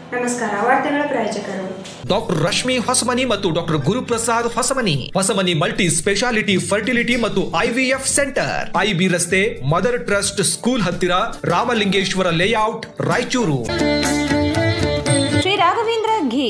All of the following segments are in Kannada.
ನಮಸ್ಕಾರ ವಾರ್ತೆಗಳ ಪ್ರಾಯೋಜಕರು ಡಾಕ್ಟರ್ ರಶ್ಮಿ ಹೊಸಮನಿ ಮತ್ತು doctor Guruprasad Hosamani Hosamani multi speciality fertility ಮತ್ತು ಐವಿಎಫ್ ಸೆಂಟರ್ ಐಬಿ ರಸ್ತೆ ಮದರ್ ಟ್ರಸ್ಟ್ ಸ್ಕೂಲ್ ಹತ್ತಿರ Ramalingeshwara layout Raichur Shri Raghavendra ghee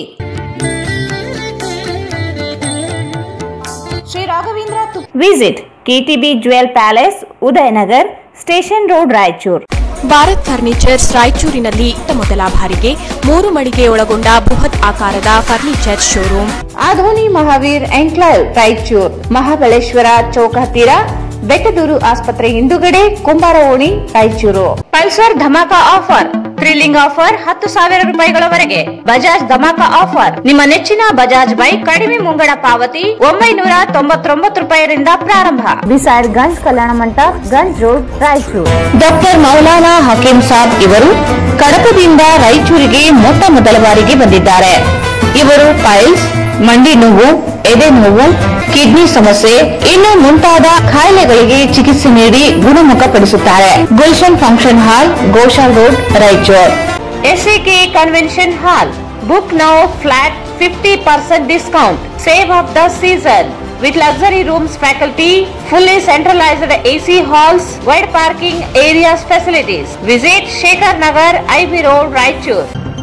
Shri Raghavendra visit KTB jewel palace Udaynagar station road Raichur Bharat furnitures ರಾಯಚೂರಿನಲ್ಲಿ ಇತ್ತ ಮೊದಲ ಬಾರಿಗೆ ಮೂರು ಮಳಿಗೆ ಒಳಗೊಂಡ ಬೃಹತ್ ಆಕಾರದ furniture showroom Adoni Mahaveer enclave Raichur Mahabaleshwara Chowk ಹತ್ತಿರ ಬೆಟ್ಟದೂರು ಆಸ್ಪತ್ರೆ ಹಿಂದುಗಡೆ ಕುಂಬಾರ ಓಣಿ Raichur Pulsar dhamaka offer thrilling offer ಹತ್ತು ಸಾವಿರ ರೂಪಾಯಿಗಳವರೆಗೆ ಬಜಾಜ್ ಧಮಾಕ ಆಫರ್ ನಿಮ್ಮ ನೆಚ್ಚಿನ ಬಜಾಜ್ ಬೈಕ್ ಕಡಿಮೆ ಮುಂಗಡ ಪಾವತಿ ಒಂಬೈನೂರ ತೊಂಬತ್ತೊಂಬತ್ತು ರೂಪಾಯಿರಿಂದ ಪ್ರಾರಂಭ ಬಿಸೈಡ್ ಗಂಜ್ ಕಲ್ಯಾಣ ಮಂಟಪ ಗಂಜ್ ರೋಡ್ ರಾಯಚೂರು ಡಾಕ್ಟರ್ ಮೌಲಾನಾ ಹಕೀಂ ಸಾಬ್ ಇವರು ಕಡಪದಿಂದ ರಾಯಚೂರಿಗೆ ಮೊಟ್ಟ ಮೊದಲ ಬಾರಿಗೆ ಬಂದಿದ್ದಾರೆ ಇವರು ಪೈಲ್ಸ್ ಮಂಡಿ ನೋವು ಎದೆ ನೋವು ಕಿಡ್ನಿ ಸಮಸ್ಯೆ ಇನ್ನು ಮುಂತಾದ ಕಾಯಿಲೆಗಳಿಗೆ ಚಿಕಿತ್ಸೆ ನೀಡಿ ಗುಣಮುಖಪಡಿಸುತ್ತಾರೆ Gulshan function hall Goshal road Raichur SAK convention hall book now flat fifty percent discount save of the season with luxury rooms faculty, fully centralized AC halls, wide parking areas facilities. Visit Shekhar Nagar, IB Road, Raichur.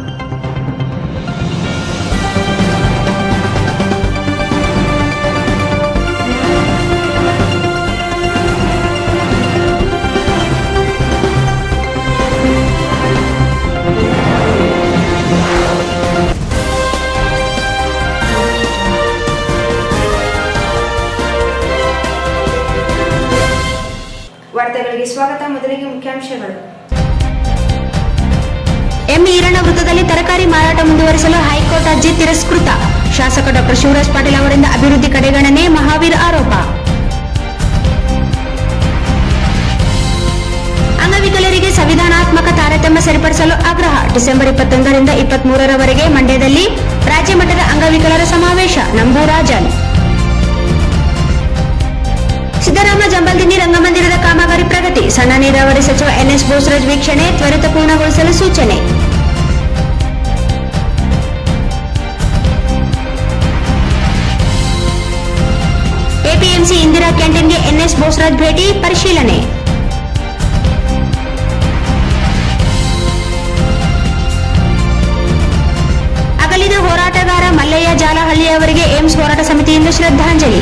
ವಾರ್ತೆಗಳಿಗೆ ಸ್ವಾಗತ ಮೊದಲಿಗೆ ಮುಖ್ಯಾಂಶಗಳು ಎಂ ಈರಣ್ಣ ವೃತ್ತದಲ್ಲಿ ತರಕಾರಿ ಮಾರಾಟ ಮುಂದುವರಿಸಲು ಹೈಕೋರ್ಟ್ ಅರ್ಜಿ ತಿರಸ್ಕೃತ ಶಾಸಕ ಡಾಕ್ಟರ್ ಶಿವರಾಜ್ ಪಾಟೀಲ್ ಅವರಿಂದ ಅಭಿವೃದ್ಧಿ ಕಡೆಗಣನೆ ಮಹಾವೀರ್ ಆರೋಪ ಅಂಗವಿಕಲರಿಗೆ ಸಂವಿಧಾನಾತ್ಮಕ ತಾರತಮ್ಯ ಸರಿಪಡಿಸಲು ಆಗ್ರಹ ಡಿಸೆಂಬರ್ ಇಪ್ಪತ್ತೊಂದರಿಂದ ಇಪ್ಪತ್ಮೂರರವರೆಗೆ ಮಂಡ್ಯದಲ್ಲಿ ರಾಜ್ಯ ಮಟ್ಟದ ಅಂಗವಿಕಲರ ಸಮಾವೇಶ ನಂಬೂರಾಜನ್ ಸಿದ್ದರಾಮ ಜಂಬಲ್ದಿನ್ನಿ ರಂಗಮಂದಿರದ ಕಾಮಗಾರಿ ಪ್ರಗತಿ ಸಣ್ಣ ನೀರಾವರಿ ಸಚಿವ ಎನ್ಎಸ್ ಬೋಸರಾಜ್ ವೀಕ್ಷಣೆ ತ್ವರಿತ ಪೂರ್ಣಗೊಳಿಸಲು ಸೂಚನೆ ಎಪಿಎಂಸಿ ಇಂದಿರಾ ಕ್ಯಾಂಟೀನ್ಗೆ ಎನ್ಎಸ್ ಬೋಸರಾಜ್ ಭೇಟಿ ಪರಿಶೀಲನೆ ಅಗಲಿದ ಹೋರಾಟಗಾರ ಮಲ್ಲಯ್ಯ ಜಾಲಹಳ್ಳಿ ಅವರಿಗೆ ಏಮ್ಸ್ ಹೋರಾಟ ಸಮಿತಿಯಿಂದ ಶ್ರದ್ಧಾಂಜಲಿ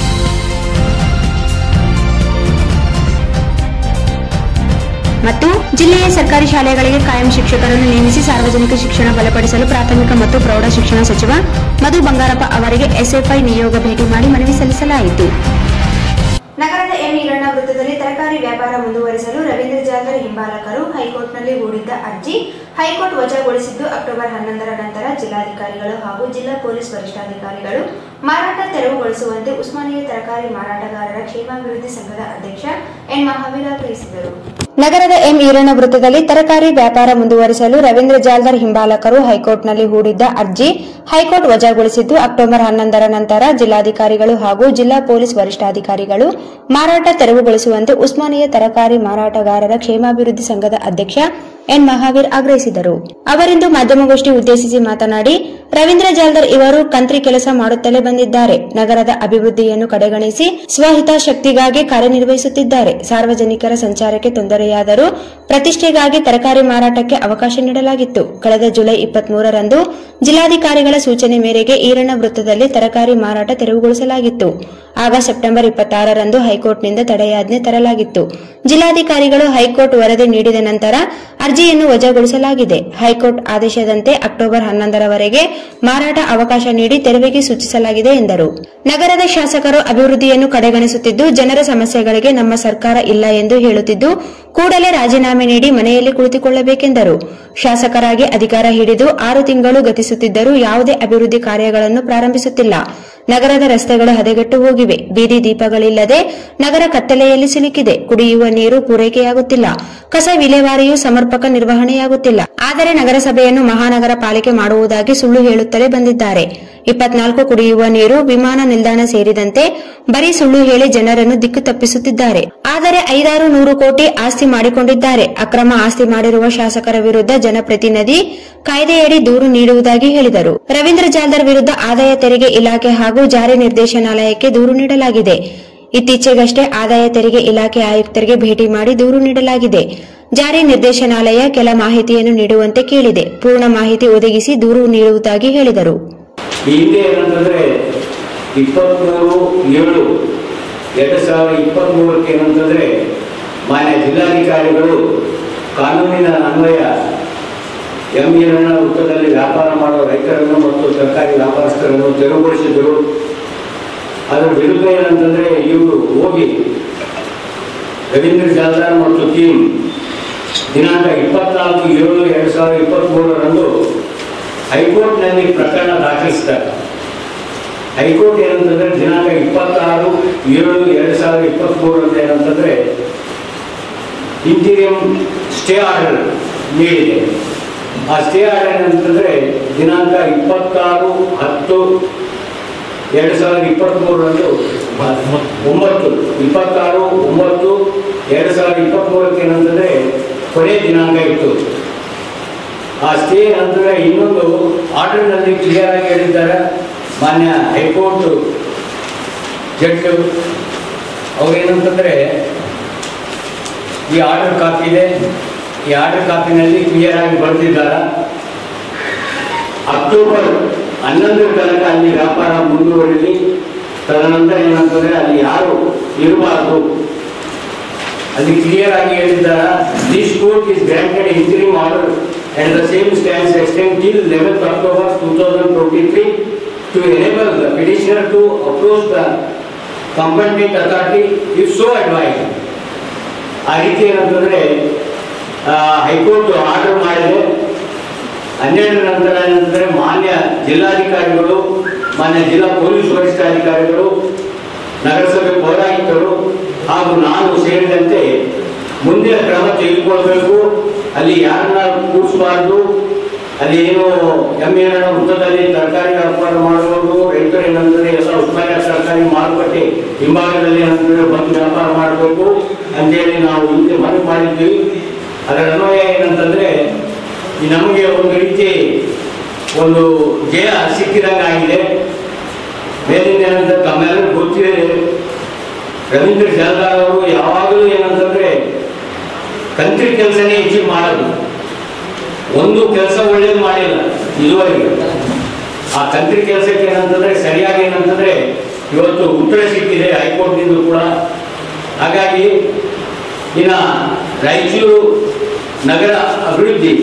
ಮತ್ತು ಜಿಲ್ಲೆಯ ಸರ್ಕಾರಿ ಶಾಲೆಗಳಿಗೆ ಕಾಯಂ ಶಿಕ್ಷಕರನ್ನು ನೇಮಿಸಿ ಸಾರ್ವಜನಿಕ ಶಿಕ್ಷಣ ಬಲಪಡಿಸಲು ಪ್ರಾಥಮಿಕ ಮತ್ತು ಪ್ರೌಢ ಶಿಕ್ಷಣ ಸಚಿವ ಮಧು ಬಂಗಾರಪ್ಪ ಅವರಿಗೆ ಎಸ್ಎಫ್ಐ ನಿಯೋಗ ಭೇಟಿ ಮಾಡಿ ಮನವಿ ಸಲ್ಲಿಸಲಾಯಿತು ನಗರದ ಎಂ ಈರಣ್ಣ ವೃತ್ತದಲ್ಲಿ ತರಕಾರಿ ವ್ಯಾಪಾರ ಮುಂದುವರಿಸಲು ರವೀಂದ್ರ ಜಾಧವ್ ಹಿಂಬಾಲಕರು ಹೈಕೋರ್ಟ್ನಲ್ಲಿ ಹೂಡಿದ್ದ ಅರ್ಜಿ ಹೈಕೋರ್ಟ್ ವಜಾಗೊಳಿಸಿದ್ದು ಅಕ್ಟೋಬರ್ ಹನ್ನೊಂದರ ನಂತರ ಜಿಲ್ಲಾಧಿಕಾರಿಗಳು ಹಾಗೂ ಜಿಲ್ಲಾ ಪೊಲೀಸ್ ವರಿಷ್ಠಾಧಿಕಾರಿಗಳು ಮಾರಾಟ ತೆರವುಗೊಳಿಸುವಂತೆ ಉಸ್ಮಾನಿಯಾ ತರಕಾರಿ ಮಾರಾಟಗಾರರ ಕ್ಷೇಮಾಭಿವೃದ್ಧಿ ಸಂಘದ ಅಧ್ಯಕ್ಷ ಎನ್ ಮಹಾವೀರ್ ಆಗ್ರಹಿಸಿದರು ನಗರದ ಎಂ ಈರಣ್ಣ ವೃತ್ತದಲ್ಲಿ ತರಕಾರಿ ವ್ಯಾಪಾರ ಮುಂದುವರಿಸಲು ರವೀಂದ್ರ ಜಾಲ್ದರ್ ಹಿಂಬಾಲಕರು ಹೈಕೋರ್ಟ್ನಲ್ಲಿ ಹೂಡಿದ್ದ ಅರ್ಜಿ ಹೈಕೋರ್ಟ್ ವಜಾಗೊಳಿಸಿದ್ದು ಅಕ್ಟೋಬರ್ ಹನ್ನೊಂದರ ನಂತರ ಜಿಲ್ಲಾಧಿಕಾರಿಗಳು ಹಾಗೂ ಜಿಲ್ಲಾ ಪೊಲೀಸ್ ವರಿಷ್ಠಾಧಿಕಾರಿಗಳು ಮಾರಾಟ ತೆರವುಗೊಳಿಸುವಂತೆ ಉಸ್ಮಾನಿಯಾ ತರಕಾರಿ ಮಾರಾಟಗಾರರ ಕ್ಷೇಮಾಭಿವೃದ್ಧಿ ಸಂಘದ ಅಧ್ಯಕ್ಷ ಎನ್ ಮಹಾವೀರ್ ಆಗ್ರಹಿಸಿದರು ಅವರಿಂದು ಮಾಧ್ಯಮಗೋಷ್ಠಿ ಉದ್ದೇಶಿಸಿ ಮಾತನಾಡಿ ರವೀಂದ್ರ ಜಾಲ್ದರ್ ಇವರು ಕಂತ್ರಿ ಕೆಲಸ ಮಾಡುತ್ತಲೇ ಬಂದಿದ್ದಾರೆ ನಗರದ ಅಭಿವೃದ್ಧಿಯನ್ನು ಕಡೆಗಣಿಸಿ ಸ್ವಹಿತಾಸಕ್ತಿಗಾಗಿ ಕಾರ್ಯನಿರ್ವಹಿಸುತ್ತಿದ್ದಾರೆ ಸಾರ್ವಜನಿಕರ ಸಂಚಾರಕ್ಕೆ ತೊಂದರೆಯಾದರೂ ಪ್ರತಿಷ್ಠೆಗಾಗಿ ತರಕಾರಿ ಮಾರಾಟಕ್ಕೆ ಅವಕಾಶ ನೀಡಲಾಗಿತ್ತು ಕಳೆದ ಜುಲೈ ಇಪ್ಪತ್ಮೂರರಂದು ಜಿಲ್ಲಾಧಿಕಾರಿಗಳ ಸೂಚನೆ ಮೇರೆಗೆ ಈರಣ್ಣ ವೃತ್ತದಲ್ಲಿ ತರಕಾರಿ ಮಾರಾಟ ತೆರವುಗೊಳಿಸಲಾಗಿತ್ತು ಆಗ ಸೆಪ್ಟೆಂಬರ್ ಇಪ್ಪತ್ತಾರರಂದು ಹೈಕೋರ್ಟ್ನಿಂದ ತಡೆಯಾಜ್ಞೆ ತರಲಾಗಿತ್ತು ಜಿಲ್ಲಾಧಿಕಾರಿಗಳು ಹೈಕೋರ್ಟ್ ವರದಿ ನೀಡಿದ ನಂತರ ಅರ್ಜಿಯನ್ನು ವಜಾಗೊಳಿಸಲಾಗಿದೆ ಹೈಕೋರ್ಟ್ ಆದೇಶದಂತೆ ಅಕ್ಟೋಬರ್ ಹನ್ನೊಂದರವರೆಗೆ ಮಾರಾಟ ಅವಕಾಶ ನೀಡಿ ತೆರವಿಗೆ ಸೂಚಿಸಲಾಗಿದೆ ಎಂದರು ನಗರದ ಶಾಸಕರು ಅಭಿವೃದ್ಧಿಯನ್ನು ಕಡೆಗಣಿಸುತ್ತಿದ್ದು ಜನರ ಸಮಸ್ಯೆಗಳಿಗೆ ನಮ್ಮ ಸರ್ಕಾರ ಇಲ್ಲ ಎಂದು ಹೇಳುತ್ತಿದ್ದು ಕೂಡಲೇ ರಾಜೀನಾಮೆ ನೀಡಿ ಮನೆಯಲ್ಲಿ ಕುಳಿತುಕೊಳ್ಳಬೇಕೆಂದರು ಶಾಸಕರಾಗಿ ಅಧಿಕಾರ ಹಿಡಿದು ಆರು ತಿಂಗಳು ಗತಿಸುತ್ತಿದ್ದರೂ ಯಾವುದೇ ಅಭಿವೃದ್ಧಿ ಕಾರ್ಯಗಳನ್ನು ಪ್ರಾರಂಭಿಸುತ್ತಿಲ್ಲ ನಗರದ ರಸ್ತೆಗಳು ಹದಗೆಟ್ಟು ಹೋಗಿವೆ ಬೀದಿ ದೀಪಗಳಿಲ್ಲದೆ ನಗರ ಕತ್ತಲೆಯಲ್ಲಿ ಸಿಲುಕಿದೆ ಕುಡಿಯುವ ನೀರು ಪೂರೈಕೆಯಾಗುತ್ತಿಲ್ಲ ಕಸ ವಿಲೇವಾರಿಯೂ ಸಮರ್ಪಕ ನಿರ್ವಹಣೆಯಾಗುತ್ತಿಲ್ಲ ಆದರೆ ನಗರಸಭೆಯನ್ನು ಮಹಾನಗರ ಪಾಲಿಕೆ ಮಾಡುವುದಾಗಿ ಸುಳ್ಳು ಹೇಳುತ್ತಲೇ ಬಂದಿದ್ದಾರೆ ಇಪ್ಪತ್ನಾಲ್ಕು ಕುಡಿಯುವ ನೀರು ವಿಮಾನ ನಿಲ್ದಾಣ ಸೇರಿದಂತೆ ಬರೀ ಸುಳ್ಳು ಹೇಳಿ ಜನರನ್ನು ದಿಕ್ಕು ತಪ್ಪಿಸುತ್ತಿದ್ದಾರೆ ಆದರೆ ಐದಾರು ನೂರು ಕೋಟಿ ಆಸ್ತಿ ಮಾಡಿಕೊಂಡಿದ್ದಾರೆ ಅಕ್ರಮ ಆಸ್ತಿ ಮಾಡಿರುವ ಶಾಸಕರ ವಿರುದ್ಧ ಜನಪ್ರತಿನಿಧಿ ಕಾಯ್ದೆಯಡಿ ದೂರು ನೀಡುವುದಾಗಿ ಹೇಳಿದರು ರವೀಂದ್ರ ಜಾಲ್ದರ್ ವಿರುದ್ಧ ಆದಾಯ ತೆರಿಗೆ ಇಲಾಖೆ ಹಾಗೂ ಜಾರಿ ನಿರ್ದೇಶನಾಲಯಕ್ಕೆ ದೂರು ನೀಡಲಾಗಿದೆ ಇತ್ತೀಚೆಗಷ್ಟೇ ಆದಾಯ ತೆರಿಗೆ ಇಲಾಖೆ ಆಯುಕ್ತರಿಗೆ ಭೇಟಿ ಮಾಡಿ ದೂರು ನೀಡಲಾಗಿದೆ ಜಾರಿ ನಿರ್ದೇಶನಾಲಯ ಕೆಲ ಮಾಹಿತಿಯನ್ನು ನೀಡುವಂತೆ ಕೇಳಿದೆ ಪೂರ್ಣ ಮಾಹಿತಿ ಒದಗಿಸಿ ದೂರು ನೀಡುವುದಾಗಿ ಹೇಳಿದರು ಈ ಹಿಂದೆ ಏನಂತಂದ್ರೆ ಇಪ್ಪತ್ತ್ಮೂರು ಏಳು ಎರಡು ಸಾವಿರದ ಇಪ್ಪತ್ತ್ಮೂರಕ್ಕೆ ಏನಂತಂದ್ರೆ ಮಾನ್ಯ ಜಿಲ್ಲಾಧಿಕಾರಿಗಳು ಕಾನೂನಿನ ಅನ್ವಯ ಎಂ ಈರಣ್ಣ ವೃತ್ತದಲ್ಲಿ ವ್ಯಾಪಾರ ಮಾಡುವ ರೈತರನ್ನು ಮತ್ತು ಸರ್ಕಾರಿ ವ್ಯಾಪಾರಸ್ಥರನ್ನು ತೆರವುಗೊಳಿಸಿದರು ಅದರ ವಿರುದ್ಧ ಏನಂತಂದ್ರೆ ಇವರು ಹೋಗಿ ರವೀಂದ್ರ ಜಾಲ್ದಾರ್ ಮತ್ತು ಟೀಮ್ ದಿನಾಂಕ ಇಪ್ಪತ್ನಾಲ್ಕು ಏಳು ಎರಡು ಸಾವಿರದ ಇಪ್ಪತ್ತ್ಮೂರರಂದು ಹೈಕೋರ್ಟ್ನಲ್ಲಿ ಪ್ರಕರಣ ದಾಖಲಿಸಿದಾಗ ಹೈಕೋರ್ಟ್ ಏನಂತಂದ್ರೆ ದಿನಾಂಕ ಇಪ್ಪತ್ತಾರು ಏಳು ಎರಡು ಸಾವಿರದ ಇಪ್ಪತ್ತ್ಮೂರರಂದು ಏನಂತಂದ್ರೆ ಇಂಟೀರಿಯಂ ಸ್ಟೇ ಆರ್ಡರ್ ನೀಡಿದೆ ಆ ಸ್ಟೇ ಆರ್ಡರ್ ಏನಂತಂದ್ರೆ ದಿನಾಂಕ ಇಪ್ಪತ್ತಾರು ಹತ್ತು ಎರಡು ಸಾವಿರದ ಇಪ್ಪತ್ತ್ಮೂರರಂದು ಒಂಬತ್ತು ಇಪ್ಪತ್ತಾರು ಒಂಬತ್ತು ಎರಡು ಸಾವಿರದ ಇಪ್ಪತ್ತ್ಮೂರಕ್ಕೆ ಏನಂತಂದ್ರೆ ಕೊನೆ ದಿನಾಂಕ ಇತ್ತು ಆ ಸ್ಟೇ ನಂತರ ಇನ್ನೊಂದು ಆರ್ಡರ್ನಲ್ಲಿ ಕ್ಲಿಯರ್ ಆಗಿ ಹೇಳಿದ್ದಾರೆ ಮಾನ್ಯ ಹೈಕೋರ್ಟ್ ಜಡ್ಜ್ ಅವ್ರೇನಂತಂದ್ರೆ ಈ ಆರ್ಡರ್ ಕಾಪಿ ಇದೆ ಈ ಆರ್ಡರ್ ಕಾಪಿನಲ್ಲಿ ಕ್ಲಿಯರ್ ಆಗಿ ಬರೆದಿದ್ದಾರೆ ಅಕ್ಟೋಬರ್ ಹನ್ನೊಂದರ ತನಕ ಅಲ್ಲಿ ವ್ಯಾಪಾರ ಮುಂದುವರಿಲಿ ತದನಂತರ ಏನಂತಂದ್ರೆ ಅಲ್ಲಿ ಯಾರು ಇರಬಾರ್ದು ಅಲ್ಲಿ ಕ್ಲಿಯರ್ ಆಗಿ ಹೇಳಿದ್ದಾರೆ this court is granted interim order and the same stands extend till eleventh October two thousand twenty three to enable the petitioner to approach the competent authority if so advised ಆ ರೀತಿ ಏನಂತಂದ್ರೆ ಆ, ಹೈಕೋರ್ಟ್ ಆರ್ಡರ್ ಮಾಡಿದೆ ಹನ್ನೆರಡರ ನಂತರ ಏನಂತಂದ್ರೆ ಮಾನ್ಯ ಜಿಲ್ಲಾಧಿಕಾರಿಗಳು ಮಾನ್ಯ ಜಿಲ್ಲಾ ಪೊಲೀಸ್ ವರಿಷ್ಠಾಧಿಕಾರಿಗಳು ನಗರಸಭೆ ಪೌರಾಯುಕ್ತರು ಹಾಗೂ ನಾನು ಸೇರಿದಂತೆ ಮುಂದಿನ ಕ್ರಮ ತೆಗೆದುಕೊಳ್ಬೇಕು ಅಲ್ಲಿ ಯಾರನ್ನ ಕೂರಿಸಬಾರ್ದು ಅಲ್ಲಿ ಏನು ಎಮ್ಮೆರಣ ವೃತ್ತದಲ್ಲಿ ತರಕಾರಿ ವ್ಯಾಪಾರ ಮಾಡುವವರು ರೈತರು ಏನಂತಂದ್ರೆ ಎಲ್ಲ ಉತ್ಪಾದನೆ ತರಕಾರಿ ಮಾರುಕಟ್ಟೆ ಹಿಂಭಾಗದಲ್ಲಿ ಏನಂತಂದ್ರೆ ಬಂದು ವ್ಯಾಪಾರ ಮಾಡಬೇಕು ಅಂತೇಳಿ ನಾವು ಹಿಂದೆ ಮನವಿ ಮಾಡಿದ್ವಿ ಅದರ ಅನ್ವಯ ಏನಂತಂದ್ರೆ ಈ ನಮಗೆ ಒಂದು ರೀತಿ ಒಂದು ಜಯ ಸಿಕ್ಕಿದಂಗೆ ಆಗಿದೆ ಮೇಲಿಂದ ಏನಂತ ತಮ್ಮೆಲ್ಲರೂ ಗೊತ್ತಿದೆ ರವೀಂದ್ರ ಜಾಲ್ದಾರ್ ಅವರು ಯಾವಾಗಲೂ ಏನಂತಂದ್ರೆ ಕಂತ್ರಿ ಕೆಲಸನೇ ಹೆಚ್ಚಿಗೆ ಮಾಡೋದು ಒಂದು ಕೆಲಸ ಒಳ್ಳೇದು ಮಾಡಿಲ್ಲ ಇದುವರೆಗೆ ಆ ಕಂತ್ರಿ ಕೆಲಸಕ್ಕೆ ಏನಂತಂದ್ರೆ ಸರಿಯಾಗಿ ಏನಂತಂದ್ರೆ ಇವತ್ತು ಉತ್ತರ ಸಿಕ್ಕಿದೆ ಹೈಕೋರ್ಟ್ನಿಂದ ಕೂಡ ಹಾಗಾಗಿ ಇನ್ನ ರಾಯಚೂರು ನಗರ ಅಭಿವೃದ್ಧಿ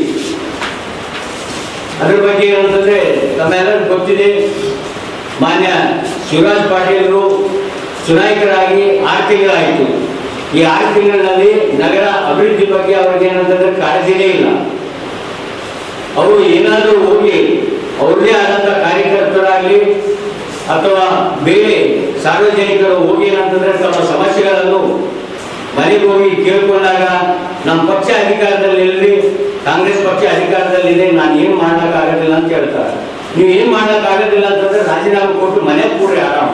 ಅದ್ರ ಬಗ್ಗೆ ಏನಂತಂದ್ರೆ ತಮ್ಮೆಲ್ಲರಿಗೂ ಗೊತ್ತಿದೆ ಮಾನ್ಯ ಶಿವರಾಜ್ ಪಾಟೀಲರು ಚುನಾಯಿತರಾಗಿ ಆರು ತಿಂಗಳಾಯಿತು ಈ ಆರು ತಿಂಗಳಿನಲ್ಲಿ ನಗರ ಅಭಿವೃದ್ಧಿ ಬಗ್ಗೆ ಅವ್ರಿಗೆ ಏನಂತಂದ್ರೆ ಕಾಳಜಿನೇ ಇಲ್ಲ ಅವರು ಏನಾದರೂ ಹೋಗಿ ಅವ್ರದೇ ಆದಂಥ ಕಾರ್ಯಕರ್ತರಾಗಲಿ ಅಥವಾ ಬೇರೆ ಸಾರ್ವಜನಿಕರು ಹೋಗಿ ಏನಂತಂದ್ರೆ ತಮ್ಮ ಸಮಸ್ಯೆಗಳನ್ನು ಮನೆಗೆ ಹೋಗಿ ಕೇಳ್ಕೊಂಡಾಗ ನಮ್ಮ ಪಕ್ಷ ಅಧಿಕಾರದಲ್ಲಿ ಇರಲಿ ಕಾಂಗ್ರೆಸ್ ಪಕ್ಷ ಅಧಿಕಾರದಲ್ಲಿದೆ ನಾನು ಏನು ಮಾಡೋಕ್ಕಾಗೋದಿಲ್ಲ ಅಂತ ಹೇಳ್ತಾರೆ ನೀವು ಏನು ಮಾಡೋಕ್ಕಾಗೋದಿಲ್ಲ ಅಂತಂದ್ರೆ ರಾಜೀನಾಮೆ ಕೊಟ್ಟು ಮನೆಗೆ ಕೂಡ್ರಿ ಆರಾಮ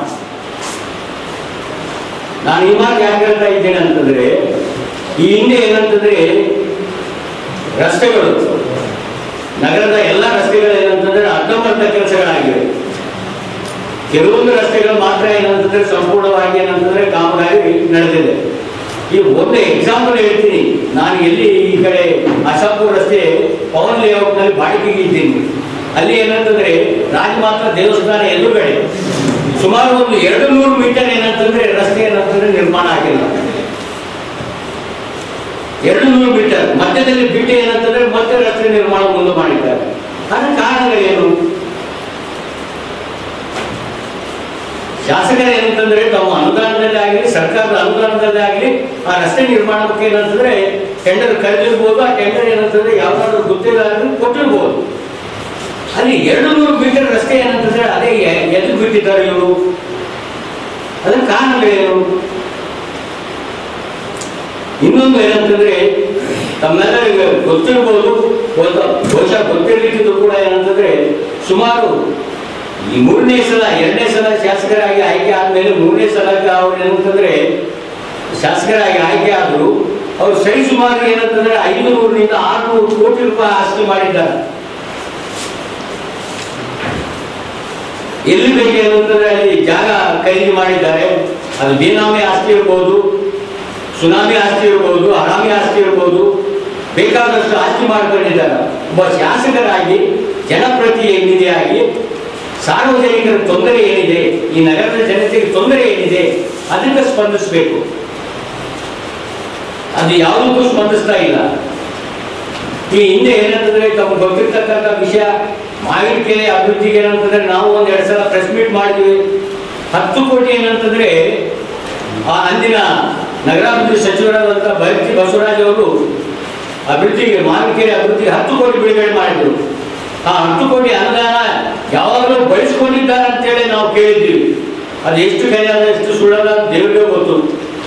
ನಾನು ಈ ಮಾತು ಯಾಕೆ ಹೇಳ್ತಾ ಇದ್ದೇನೆ ಅಂತಂದ್ರೆ ಈ ಹಿಂದೆ ಏನಂತಂದ್ರೆ ರಸ್ತೆಗಳು ನಗರದ ಎಲ್ಲ ರಸ್ತೆಗಳು ಏನಂತಂದ್ರೆ ಅರ್ಧಂಬರ್ಧ ಕೆಲಸಗಳಾಗಿವೆ ಕೆಲವೊಂದು ರಸ್ತೆಗಳು ಮಾತ್ರ ಏನಂತಂದ್ರೆ ಸಂಪೂರ್ಣವಾಗಿ ಏನಂತಂದ್ರೆ ಕಾಮಗಾರಿ ನಡೆದಿದೆ ಈ ಒಂದು ಎಕ್ಸಾಂಪಲ್ ಹೇಳ್ತೀನಿ ನಾನು ಎಲ್ಲಿ ಈ ಕಡೆ ಅಶಾಪುರ ರಸ್ತೆ ಪವನ್ ಲೇಔಟ್ನಲ್ಲಿ ಬಾಡಿಗೆಗೆ ಇದ್ದೀನಿ ಅಲ್ಲಿ ಏನಂತಂದ್ರೆ ರಾಜಮಾತ್ರ ದೇವಸ್ಥಾನ ಎದುರುಗಡೆ ಸುಮಾರು ಒಂದು ಎರಡು ನೂರು ಮೀಟರ್ ಏನಂತಂದ್ರೆ ರಸ್ತೆ ಏನಂತಂದ್ರೆ ನಿರ್ಮಾಣ ಆಗಿಲ್ಲ ಎರಡು ನೂರು ಮೀಟರ್ ಮಧ್ಯದಲ್ಲಿ ಬಿಟ್ಟು ಏನಂತಂದ್ರೆ ಮತ್ತೆ ರಸ್ತೆ ನಿರ್ಮಾಣ ಮುಂದೆ ಮಾಡಿದ್ದಾರೆ ಅದರ ಕಾರಣಗಳೇನು ಶಾಸಕರು ಏನಂತಂದ್ರೆ ತಮ್ಮ ಅನುದಾನದಲ್ಲಿ ಆಗಲಿ ಸರ್ಕಾರದ ಅನುದಾನದಲ್ಲಿ ಆಗಲಿ ಆ ರಸ್ತೆ ನಿರ್ಮಾಣಕ್ಕೆ ಏನಂತಂದ್ರೆ ಟೆಂಡರ್ ಕರೆದಿರ್ಬೋದು ಆ ಟೆಂಡರ್ ಏನಂತಂದ್ರೆ ಯಾವ್ದಾದ್ರು ಗೊತ್ತಿಲ್ಲ ಅಂದ್ರೆ ಕೊಟ್ಟಿರ್ಬೋದು ಅಲ್ಲಿ ಎರಡು ನೂರು ಮೀಟರ್ ರಸ್ತೆ ಏನಂತಂದ್ರೆ ಅದೇ ಎ- ಎದುರು ಬಿಟ್ಟಿದ್ದಾರೆ ಇವರು ಅದಕ್ಕೆ ಕಾರಣಗಳೇನು ಇನ್ನೊಂದು ಏನಂತಂದ್ರೆ ತಮ್ಮೆಲ್ಲರಿಗೆ ಗೊತ್ತಿರ್ಬೋದು ಗೊತ್ತ- ಬಹುಶಃ ಗೊತ್ತಿರ್ಲಿಕ್ಕಿದ್ರು ಕೂಡ ಏನಂತಂದ್ರೆ ಸುಮಾರು ಈ ಮೂರನೇ ಸಲ ಎರಡನೇ ಸಲ ಶಾಸಕರಾಗಿ ಆಯ್ಕೆ ಆದ್ಮೇಲೆ ಮೂರನೇ ಸಲ ಅವ್ರು ಏನಂತಂದ್ರೆ ಶಾಸಕರಾಗಿ ಆಯ್ಕೆ ಆದ್ರು ಅವ್ರು ಸರಿ ಸುಮಾರು ಏನಂತಂದ್ರೆ ಐನೂರರಿಂದ ಆರ್ನೂರು ಕೋಟಿ ರೂಪಾಯಿ ಆಸ್ತಿ ಮಾಡಿದ್ದಾರೆ ಎಲ್ಲಿ ಬೇಕು ಏನಂತಂದ್ರೆ ಅಲ್ಲಿ ಜಾಗ ಖರೀದಿ ಮಾಡಿದ್ದಾರೆ ಅದು ಬೇನಾಮಿ ಆಸ್ತಿ ಇರ್ಬೋದು ಸುನಾಮಿ ಆಸ್ತಿ ಇರ್ಬೋದು ಹರಾಮಿ ಆಸ್ತಿ ಇರ್ಬೋದು ಬೇಕಾದಷ್ಟು ಆಸ್ತಿ ಮಾಡ್ಕೊಂಡಿದ್ದಾರೆ ಒಬ್ಬ ಶಾಸಕರಾಗಿ ಜನಪ್ರತಿನಿಧಿಯಾಗಿ ಸಾರ್ವಜನಿಕರ ತೊಂದರೆ ಏನಿದೆ ಈ ನಗರದ ಜನತೆಗೆ ತೊಂದರೆ ಏನಿದೆ ಅದಕ್ಕೆ ಸ್ಪಂದಿಸಬೇಕು ಅದು ಯಾವುದಕ್ಕೂ ಸ್ಪಂದಿಸ್ತಾ ಇಲ್ಲ ಈ ಹಿಂದೆ ಏನಂತಂದ್ರೆ ತಮ್ಗೆ ಗೊತ್ತಿರ್ತಕ್ಕಂಥ ವಿಷಯ ಮಾವಿನಕೆರೆ ಅಭಿವೃದ್ಧಿಗೆ ಏನಂತಂದ್ರೆ ನಾವು ಒಂದ್ ಎರಡ್ ಸಲ ಪ್ರೆಸ್ ಮೀಟ್ ಮಾಡಿದ್ವಿ ಹತ್ತು ಕೋಟಿ ಏನಂತಂದ್ರೆ ಆ ಅಂದಿನ ನಗರಾಭಿವೃದ್ಧಿ ಸಚಿವರಾದಂಥ ಭೈರತಿ ಬಸವರಾಜ್ ಅವರು ಅಭಿವೃದ್ಧಿಗೆ ಮಾವಿನಕೆರೆ ಅಭಿವೃದ್ಧಿಗೆ ಹತ್ತು ಕೋಟಿ ಬಿಡುಗಡೆ ಮಾಡಿದ್ರು ಆ ಹತ್ತು ಕೋಟಿ ಅನುದಾನ ಯಾವಾಗಲೂ ಬಳಸ್ಕೊಂಡಿದ್ದಾರೆ ಅಂತೇಳಿ ನಾವು ಕೇಳಿದ್ದೀವಿ ಅದು ಎಷ್ಟು ಕೈಯಾದ ಎಷ್ಟು ಸುಳ್ಳಲ್ಲ ಅಂತ ದೇವರಿಗೆ ಗೊತ್ತು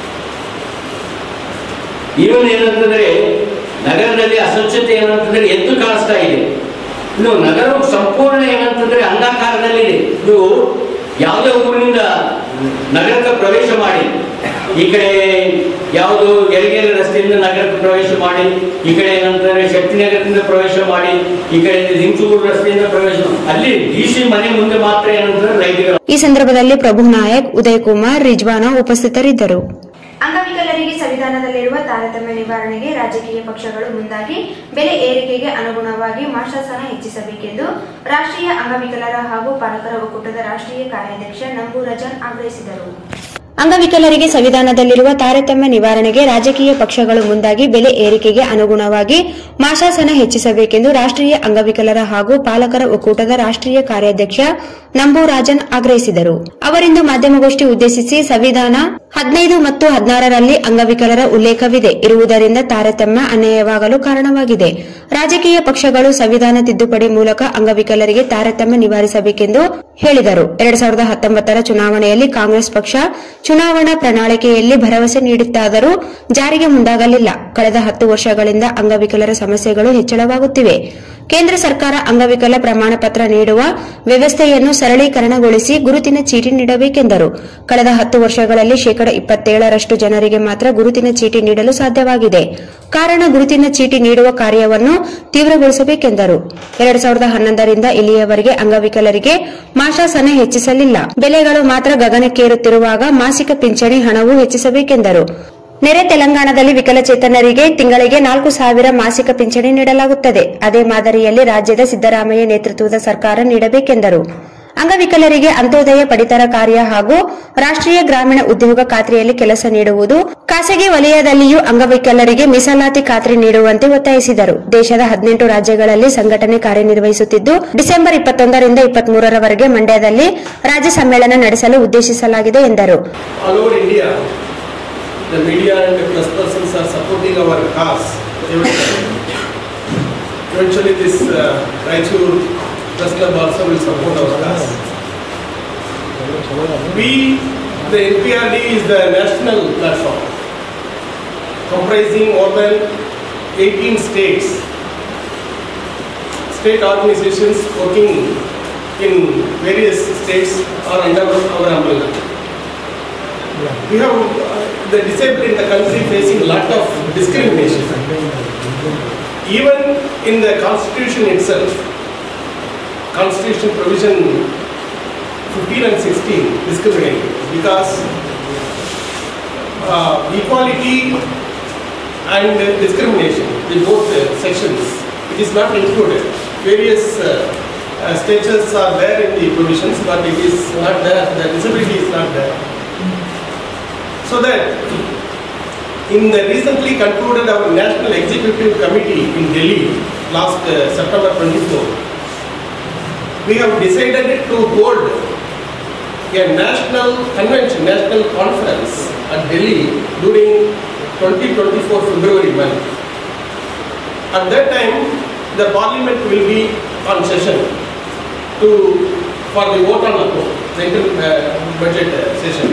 ಇವನ್ ಏನಂತಂದ್ರೆ ನಗರದಲ್ಲಿ ಅಸ್ವಚ್ಛತೆ ಏನಂತಂದ್ರೆ ಎದ್ದು ಕಾಣಿಸ್ತಾ ಇದೆ ಇನ್ನು ನಗರವು ಸಂಪೂರ್ಣ ಏನಂತಂದ್ರೆ ಅಂಧಾಕಾರದಲ್ಲಿದೆ ಇದು ಯಾವುದೇ ಊರಿನಿಂದ ನಗರಕ್ಕೆ ಪ್ರವೇಶ ಮಾಡಿ ಈ ಕಡೆ ಯಾವುದು ಯರಗೇರಿ ರಸ್ತೆಯಿಂದ ನಗರಕ್ಕೆ ಪ್ರವೇಶ ಮಾಡಿ ಈ ಕಡೆ ಏನಂತಂದ್ರೆ ಶಕ್ತಿನಗರದಿಂದ ಪ್ರವೇಶ ಮಾಡಿ ಈ ಕಡೆ ಲಿಂಚೂರು ರಸ್ತೆಯಿಂದ ಪ್ರವೇಶ ಮಾಡಿ. ಅಲ್ಲಿ ಡಿ ಸಿ ಮನೆ ಮುಂದೆ ಮಾತ್ರ ಏನಂತಂದ್ರೆ ಲೈಟ್ಗಳು ಈ ಸಂದರ್ಭದಲ್ಲಿ ಪ್ರಭು ನಾಯಕ್ ಉದಯ್ ಕುಮಾರ್ ರಿಜ್ವಾನ ಉಪಸ್ಥಿತರಿದ್ದರು ಅಂಗವಿಕಲರಿಗೆ ಸಂವಿಧಾನದಲ್ಲಿರುವ ತಾರತಮ್ಯ ನಿವಾರಣೆಗೆ ರಾಜಕೀಯ ಪಕ್ಷಗಳು ಮುಂದಾಗಿ ಬೆಲೆ ಏರಿಕೆಗೆ ಅನುಗುಣವಾಗಿ ಮಾಶಾಸನ ಹೆಚ್ಚಿಸಬೇಕೆಂದು ರಾಷ್ಟ್ರೀಯ ಅಂಗವಿಕಲರ ಹಾಗೂ ಪಾಲಕರ ಒಕ್ಕೂಟದ ರಾಷ್ಟ್ರೀಯ ಕಾರ್ಯಾಧ್ಯಕ್ಷ ನಂಬೂರಜನ್ ಆಗ್ರಹಿಸಿದರು ಅಂಗವಿಕಲರಿಗೆ ಸಂವಿಧಾನದಲ್ಲಿರುವ ತಾರತಮ್ಯ ನಿವಾರಣೆಗೆ ರಾಜಕೀಯ ಪಕ್ಷಗಳು ಮುಂದಾಗಿ ಬೆಲೆ ಏರಿಕೆಗೆ ಅನುಗುಣವಾಗಿ ಮಾಶಾಸನ ಹೆಚ್ಚಿಸಬೇಕೆಂದು ರಾಷ್ಟ್ರೀಯ ಅಂಗವಿಕಲರ ಹಾಗೂ ಪಾಲಕರ ಒಕ್ಕೂಟದ ರಾಷ್ಟ್ರೀಯ ಕಾರ್ಯಾಧ್ಯಕ್ಷ ನಂಬೂರಾಜನ್ ಆಗ್ರಹಿಸಿದರು ಅವರಿಂದು ಮಾಧ್ಯಮಗೋಷ್ಠಿ ಉದ್ದೇಶಿಸಿ ಸಂವಿಧಾನ ಹದಿನೈದು ಮತ್ತು ಹದಿನಾರರಲ್ಲಿ ಅಂಗವಿಕಲರ ಉಲ್ಲೇಖವಿದೆ ಇರುವುದರಿಂದ ತಾರತಮ್ಯ ಅನ್ಯಾಯವಾಗಲು ಕಾರಣವಾಗಿದೆ ರಾಜಕೀಯ ಪಕ್ಷಗಳು ಸಂವಿಧಾನ ತಿದ್ದುಪಡಿ ಮೂಲಕ ಅಂಗವಿಕಲರಿಗೆ ತಾರತಮ್ಯ ನಿವಾರಿಸಬೇಕೆಂದು ಹೇಳಿದರು ಎರಡ್ ಸಾವಿರದ ಹತ್ತೊಂಬತ್ತರ ಚುನಾವಣೆಯಲ್ಲಿ ಕಾಂಗ್ರೆಸ್ ಪಕ್ಷ ಚುನಾವಣಾ ಪ್ರಣಾಳಿಕೆಯಲ್ಲಿ ಭರವಸೆ ನೀಡಿತ್ತಾದರೂ ಜಾರಿಗೆ ಮುಂದಾಗಲಿಲ್ಲ ಕಳೆದ ಹತ್ತು ವರ್ಷಗಳಿಂದ ಅಂಗವಿಕಲರ ಸಮಸ್ಯೆಗಳು ಹೆಚ್ಚಳವಾಗುತ್ತಿವೆ ಕೇಂದ್ರ ಸರ್ಕಾರ ಅಂಗವಿಕಲ ಪ್ರಮಾಣ ಪತ್ರ ನೀಡುವ ವ್ಯವಸ್ಥೆಯನ್ನು ಸರಳೀಕರಣಗೊಳಿಸಿ ಗುರುತಿನ ಚೀಟಿ ನೀಡಬೇಕೆಂದರು ಕಳೆದ ಹತ್ತು ವರ್ಷಗಳಲ್ಲಿ ಶೇಕಡ ಇಪ್ಪತ್ತೇಳರಷ್ಟು ಜನರಿಗೆ ಮಾತ್ರ ಗುರುತಿನ ಚೀಟಿ ನೀಡಲು ಸಾಧ್ಯವಾಗಿದೆ ಕಾರಣ ಗುರುತಿನ ಚೀಟಿ ನೀಡುವ ಕಾರ್ಯವನ್ನು ತೀವ್ರಗೊಳಿಸಬೇಕೆಂದರು ಎರಡ್ ಸಾವಿರದ ಹನ್ನೊಂದರಿಂದ ಇಲ್ಲಿಯವರೆಗೆ ಅಂಗವಿಕಲರಿಗೆ ಮಾಶಾಸನ ಹೆಚ್ಚಿಸಲಿಲ್ಲ ಬೆಲೆಗಳು ಮಾತ್ರ ಗಗನಕ್ಕೇರುತ್ತಿರುವಾಗ ಮಾಸಿಕ ಪಿಂಚಣಿ ಹಣವೂ ಹೆಚ್ಚಿಸಬೇಕೆಂದರು ನೆರೆ ತೆಲಂಗಾಣದಲ್ಲಿ ವಿಕಲಚೇತನರಿಗೆ ತಿಂಗಳಿಗೆ ನಾಲ್ಕು ಸಾವಿರ ಮಾಸಿಕ ಪಿಂಚಣಿ ನೀಡಲಾಗುತ್ತದೆ ಅದೇ ಮಾದರಿಯಲ್ಲಿ ರಾಜ್ಯದ ಸಿದ್ದರಾಮಯ್ಯ ನೇತೃತ್ವದ ಸರ್ಕಾರ ನೀಡಬೇಕೆಂದರು ಅಂಗವಿಕಲರಿಗೆ ಅಂತ್ಯೋದಯ ಪಡಿತರ ಕಾರ್ಯ ಹಾಗೂ ರಾಷ್ಟ್ರೀಯ ಗ್ರಾಮೀಣ ಉದ್ಯೋಗ ಖಾತ್ರಿಯಲ್ಲಿ ಕೆಲಸ ನೀಡುವುದು ಖಾಸಗಿ ವಲಯದಲ್ಲಿಯೂ ಅಂಗವಿಕಲರಿಗೆ ಮೀಸಲಾತಿ ಖಾತ್ರಿ ನೀಡುವಂತೆ ಒತ್ತಾಯಿಸಿದರು ದೇಶದ ಹದಿನೆಂಟು ರಾಜ್ಯಗಳಲ್ಲಿ ಸಂಘಟನೆ ಕಾರ್ಯನಿರ್ವಹಿಸುತ್ತಿದ್ದು ಡಿಸೆಂಬರ್ ಇಪ್ಪತ್ತೊಂದರಿಂದ ಇಪ್ಪತ್ಮೂರರವರೆಗೆ ಮಂಡ್ಯದಲ್ಲಿ ರಾಜ್ಯ ಸಮ್ಮೇಳನ ನಡೆಸಲು ಉದ್ದೇಶಿಸಲಾಗಿದೆ ಎಂದರು all over India, the media and the press persons are supporting our cause. Eventually, this uh, Raichur Press Club also will support our cause. We, the NPRD is the national platform comprising more than 18 states, state organizations working in various states are under our umbrella. We have uh, the disabled in the country facing lot of discrimination. Even in the constitution itself, constitution provision 15 and 16 discriminate because uh, equality and discrimination in both uh, sections, it is not included. Various uh, uh, statutes are there in the provisions, but it is not there, the disability is not there. So that in the recently concluded our National Executive Committee in Delhi last uh, September 24, we have decided to hold a national convention, national conference at Delhi during 2024 February month. At that time, the parliament will be on session. to for the vote on account, the inter- uh, budget uh, session.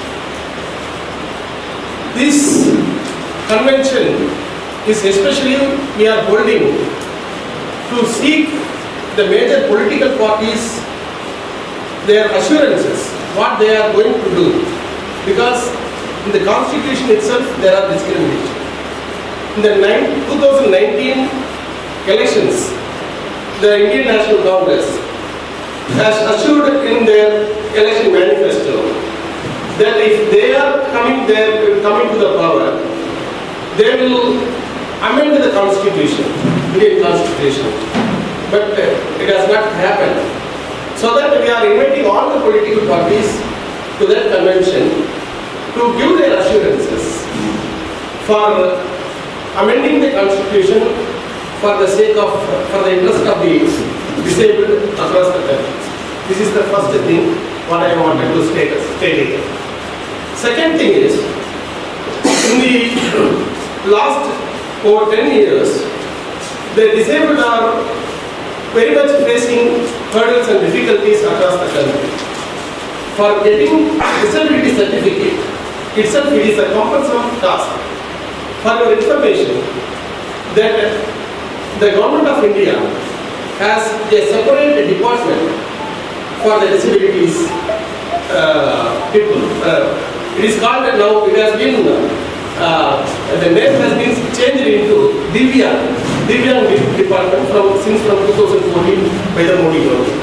This convention is especially we are holding to seek the major political parties their assurances what they are going to do because in the constitution itself there are discrimination. In the nine, 2019 elections, the Indian National Congress has assured in their election manifesto that if they are coming there, coming to the power, they will amend the constitution, Indian constitution. But uh, it has not happened. So that we are inviting all the political parties to that convention to give their assurances for amending the constitution for the sake of, for the interest of the disabled across the country. This is the first thing what I wanted to state, state here. Second thing is, in the last over 10 years, the disabled are very much facing hurdles and difficulties across the country. For getting disability certificate itself, it is a cumbersome task. For your information, that the government of India has a separate department for the disabilities uh, people. Uh, it is called now, it has been, uh, the name has been changed into Divya, Divya department from, since from 2014 by the Modi government.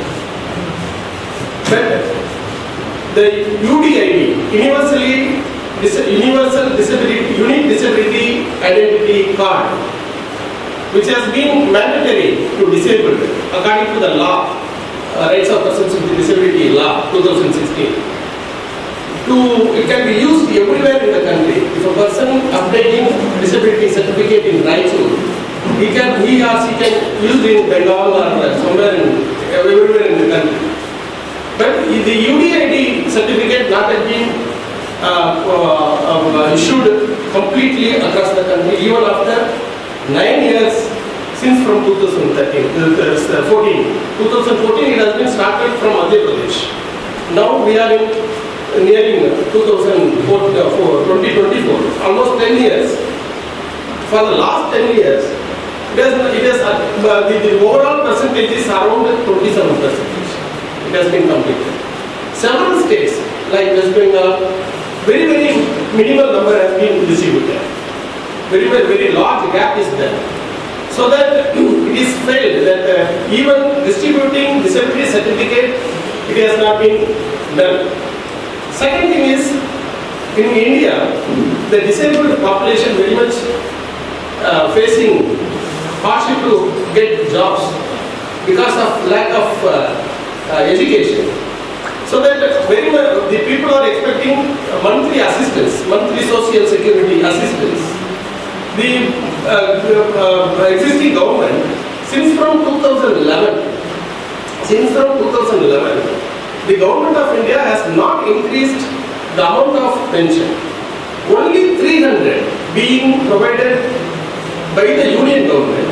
But the UDID, universally, Dis- universal disability, unique disability identity card, which has been mandatory to disabled according to the law, uh, Rights of Persons with Disability Law 2016. To, it can be used everywhere in the country. If a person updating disability certificate in Raichur, he can, he or she can use it in Bengal or somewhere in, everywhere in the country. But the UDID certificate not has been uh, uh, uh, issued completely across the country even after nine years since from 2013, uh, uh, 14. 2014 it has been started from Madhya Pradesh. Now we are in nearing 2004, uh, for 2024, almost 10 years. For the last 10 years, it has, it has uh, the, the overall percentage is around 27 percentage. It has been completed. Several states like West Bengal, very very minimal number has been distributed. Very very very large gap is there. So that it is felt that uh, even distributing disability certificate, it has not been done. Second thing is, in India, the disabled population very much uh, facing hardship to get jobs because of lack of uh, uh, education. So that very much the people are expecting monthly assistance, monthly social security assistance. The uh, uh, existing government, since from 2011, since from 2011, the government of India has not increased the amount of pension. Only 300 being provided by the union government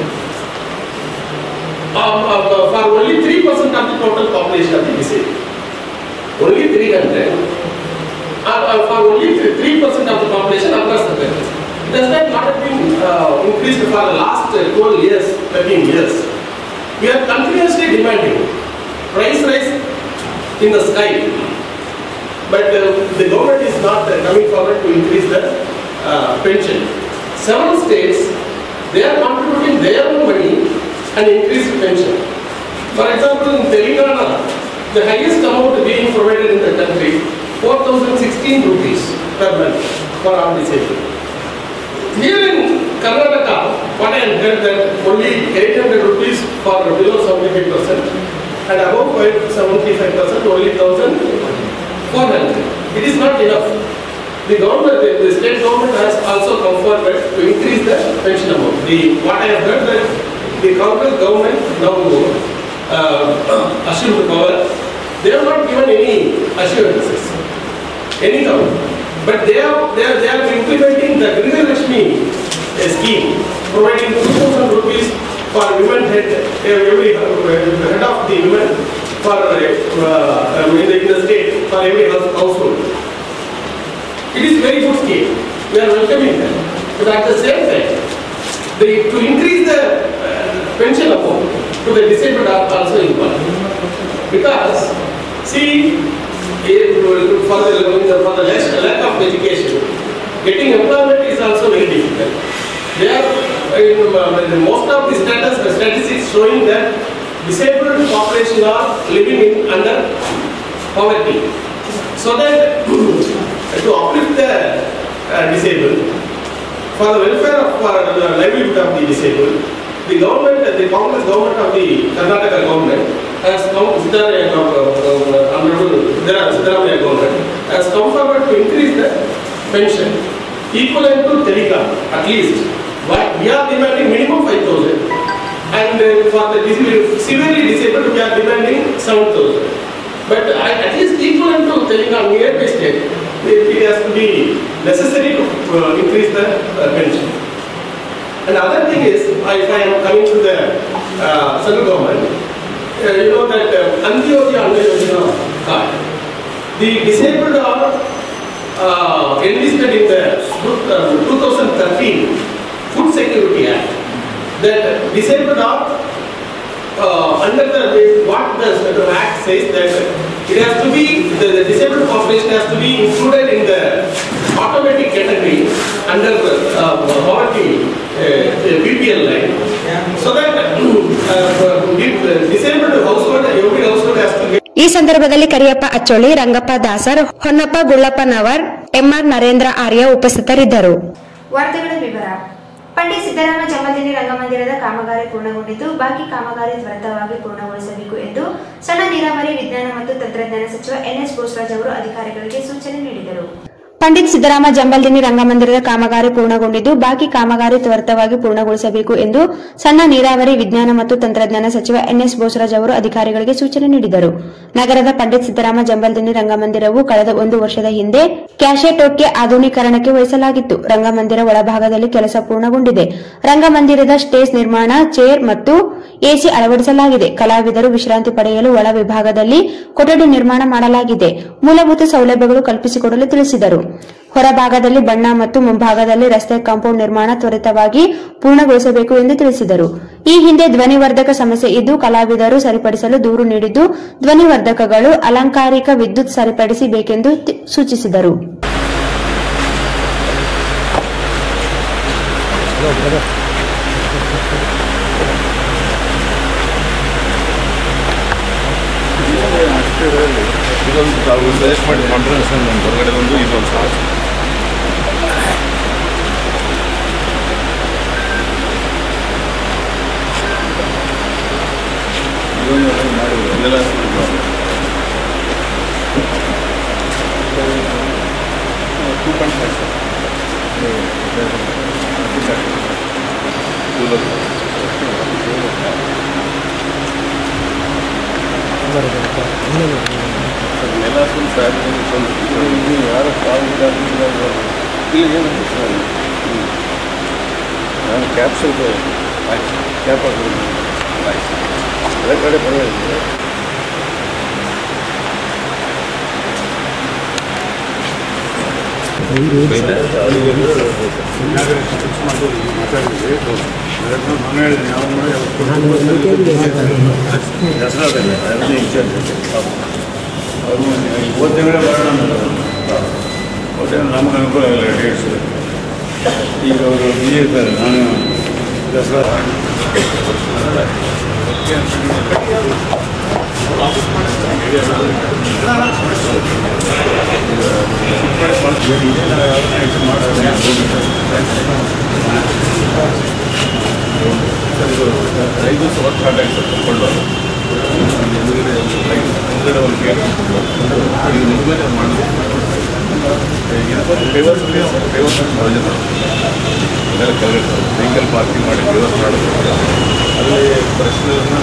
um, uh, for only 3% of the total population of the disabled. Only 300 uh, uh, for only 3% of the population across the country. Does that not have been uh, increased for the last uh, 12 years, 13 years? We are continuously demanding price rise in the sky. But uh, the government is not uh, coming forward to increase the uh, pension. Several states, they are contributing their own money and increase pension. For example, in Telangana, the highest amount being provided in the country, 4,016 rupees per month for all disabled. Here in Karnataka, what I have heard that only 800 rupees for below 75 percent and above 75 percent only 1,400. It is not enough. The government, the, the state government has also come forward to increase the pension amount. The, what I have heard that the Congress government now uh, assumed power, they have not given any assurances, any government. But they are, they are, they are implementing the Griha Lakshmi uh, scheme, providing 2,000 rupees for women head, uh, every uh, head of the women for uh, I mean, in the state for every house- household. It is very good scheme. We are welcoming that. But at the same time, the, to increase the uh, pension amount to the disabled are also important. Because, see, if, uh, for the, for the less, lack of education, getting employment is also very difficult. They are, in, uh, the- most of the status, the statistics showing that disabled population are living in under poverty. So that to uplift the uh, disabled, for the welfare of uh, the livelihood of the disabled, the government, the Congress government of the Karnataka government has come, Siddharaya, uh, uh, Honorable Siddhara- Siddaramaiah government has come forward to increase the pension equivalent to telecom at least. But we are demanding minimum 5,000 and uh, for the dis- severely disabled we are demanding 7,000. But I- at least equivalent to Telangana nearby state, it it has to be necessary to uh, increase the uh, pension. And other thing is, if I am coming to the uh, central government, uh, you know that uh, Antyodaya Anna Yojana card, the disabled are uh, enlisted in the uh, 2013 Food Security Act. That disabled are uh, under the, what the, the act says that it has to be, the, the disabled population has to be included in the automatic category under the uh, poverty uh, BPL line. So that uh, the disabled household, every household has to get ಈ ಸಂದರ್ಭದಲ್ಲಿ ಕರಿಯಪ್ಪ ಅಚ್ಚೋಳಿ ರಂಗಪ್ಪ ದಾಸರ್ ಹೊನ್ನಪ್ಪ ಗುಳ್ಳಪ್ಪನವರ್ ಎಂಆರ್ ನರೇಂದ್ರ ಆರ್ಯ ಉಪಸ್ಥಿತರಿದ್ದರು ವಾರ್ತೆಗಳ ವಿವರ ಪಂಡಿತ್ ಸಿದ್ದರಾಮ ಜನ್ಮದಿನ ರಂಗಮಂದಿರದ ಕಾಮಗಾರಿ ಪೂರ್ಣಗೊಂಡಿದ್ದು ಬಾಕಿ ಕಾಮಗಾರಿ ತ್ವರಿತವಾಗಿ ಪೂರ್ಣಗೊಳಿಸಬೇಕು ಎಂದು ಸಣ್ಣ ನೀರಾವರಿ ವಿಜ್ಞಾನ ಮತ್ತು ತಂತ್ರಜ್ಞಾನ ಸಚಿವ ಎನ್ಎಸ್ ಬೋಸರಾಜ್ ಅವರು ಅಧಿಕಾರಿಗಳಿಗೆ ಸೂಚನೆ ನೀಡಿದರು ಪಂಡಿತ್ ಸಿದ್ದರಾಮ ಜಂಬಲ್ದಿನಿ ರಂಗಮಂದಿರದ ಕಾಮಗಾರಿ ಪೂರ್ಣಗೊಂಡಿದ್ದು ಬಾಕಿ ಕಾಮಗಾರಿ ತ್ವರಿತವಾಗಿ ಪೂರ್ಣಗೊಳಿಸಬೇಕು ಎಂದು ಸಣ್ಣ ನೀರಾವರಿ ವಿಜ್ಞಾನ ಮತ್ತು ತಂತ್ರಜ್ಞಾನ ಸಚಿವ ಎನ್ಎಸ್ ಬೋಸರಾಜ್ ಅವರು ಅಧಿಕಾರಿಗಳಿಗೆ ಸೂಚನೆ ನೀಡಿದರು ನಗರದ ಪಂಡಿತ್ ಸಿದ್ದರಾಮ ಜಂಬಲ್ದಿನಿ ರಂಗಮಂದಿರವು ಕಳೆದ ಒಂದು ವರ್ಷದ ಹಿಂದೆ ಕ್ಯಾಶೆಟೋಟ್ಗೆ ಆಧುನೀಕರಣಕ್ಕೆ ವಹಿಸಲಾಗಿತ್ತು ರಂಗಮಂದಿರ ಒಳಭಾಗದಲ್ಲಿ ಕೆಲಸ ಪೂರ್ಣಗೊಂಡಿದೆ ರಂಗಮಂದಿರದ ಸ್ಟೇಜ್ ನಿರ್ಮಾಣ ಚೇರ್ ಮತ್ತು ಎಸಿ ಅಳವಡಿಸಲಾಗಿದೆ ಕಲಾವಿದರು ವಿಶ್ರಾಂತಿ ಪಡೆಯಲು ಒಳ ವಿಭಾಗದಲ್ಲಿ ಕೊಠಡಿ ನಿರ್ಮಾಣ ಮಾಡಲಾಗಿದೆ ಮೂಲಭೂತ ಸೌಲಭ್ಯಗಳು ಕಲ್ಪಿಸಿಕೊಡಲು ತಿಳಿಸಿದರು ಹೊರಭಾಗದಲ್ಲಿ ಬಣ್ಣ ಮತ್ತು ಮುಂಭಾಗದಲ್ಲಿ ರಸ್ತೆ ಕಾಂಪೌಂಡ್ ನಿರ್ಮಾಣ ತ್ವರಿತವಾಗಿ ಪೂರ್ಣಗೊಳಿಸಬೇಕು ಎಂದು ತಿಳಿಸಿದರು ಈ ಹಿಂದೆ ಧ್ವನಿವರ್ಧಕ ಸಮಸ್ಯೆ ಇದ್ದು ಕಲಾವಿದರು ಸರಿಪಡಿಸಲು ದೂರು ನೀಡಿದ್ದು ಧ್ವನಿವರ್ಧಕಗಳು ಅಲಂಕಾರಿಕ ವಿದ್ಯುತ್ ಸರಿಪಡಿಸಬೇಕೆಂದು ತಿ- ಸೂಚಿಸಿದರು ಇದೊಂದು ತಾವು ಸಜೆಸ್ಟ್ ಮಾಡಿ ಕಾನ್ಫರೆನ್ಸ್ ಒಂದು ಹೊರಗಡೆ ಒಂದು ಇದೊಂದು ಸಾಕು ಇದೊಂದು ಮಾಡಿ ಇದೆಲ್ಲ ಟೂ ಪಾಯಿಂಟ್ ಫೈವ್ ಎಲ್ಲ ಫುಲ್ ಸರ್ ಇದು ಯಾರು ಕಾಲ್ ಇಲ್ಲ ಏನು ಸರ್ ನಾನು ಕ್ಯಾಪ್ಸೂಲ್ ಕ್ಯಾಪ್ ಹಾಕಿದ್ದೀನಿ ಎಲ್ಲ ಕಡೆ ಪರವಾಗಿಲ್ಲ ಅವರು ಹೋದ ತಿಂಗಳೇ ಬರೋಣ ಅಂದ್ರು. ಹೋದ ತಿಂಗಳು ನಮ್ಗೆ ಅನುಕೂಲ ಆಗಿಲ್ಲ ಡೇಟ್ಸ್ ಈಗ ಅವರು ಬಿಜಿ ಇರ್ತಾರೆ ನಾನು ದಸರಾ ಐದು ದಿವಸ ವರ್ಕ್ ಸ್ಟಾರ್ಟ್ ಆಗಿದೆ ಕೊಂಡು ಎದುರುಗಡೆ ಮುಂದ್ಗಡೆ ಒಂದು ಗೇಟ್ ಈಗ ನಿಜಮೇಲೆ ಮಾಡಿದ್ರು ಇದಕ್ಕೊಂದು ಫೇವರ್ಸ್ ಫೇವರ್ಸ್ ಪ್ರಯೋಜನ ಇದೆಲ್ಲ ಕೆಳಗಡೆ ವೆಹಿಕಲ್ ಪಾರ್ಕಿಂಗ್ ಮಾಡಿ ಫೇವರ್ಸ್ ಮಾಡೋದು ಅಲ್ಲಿ ಪರಿಶೀಲನೆ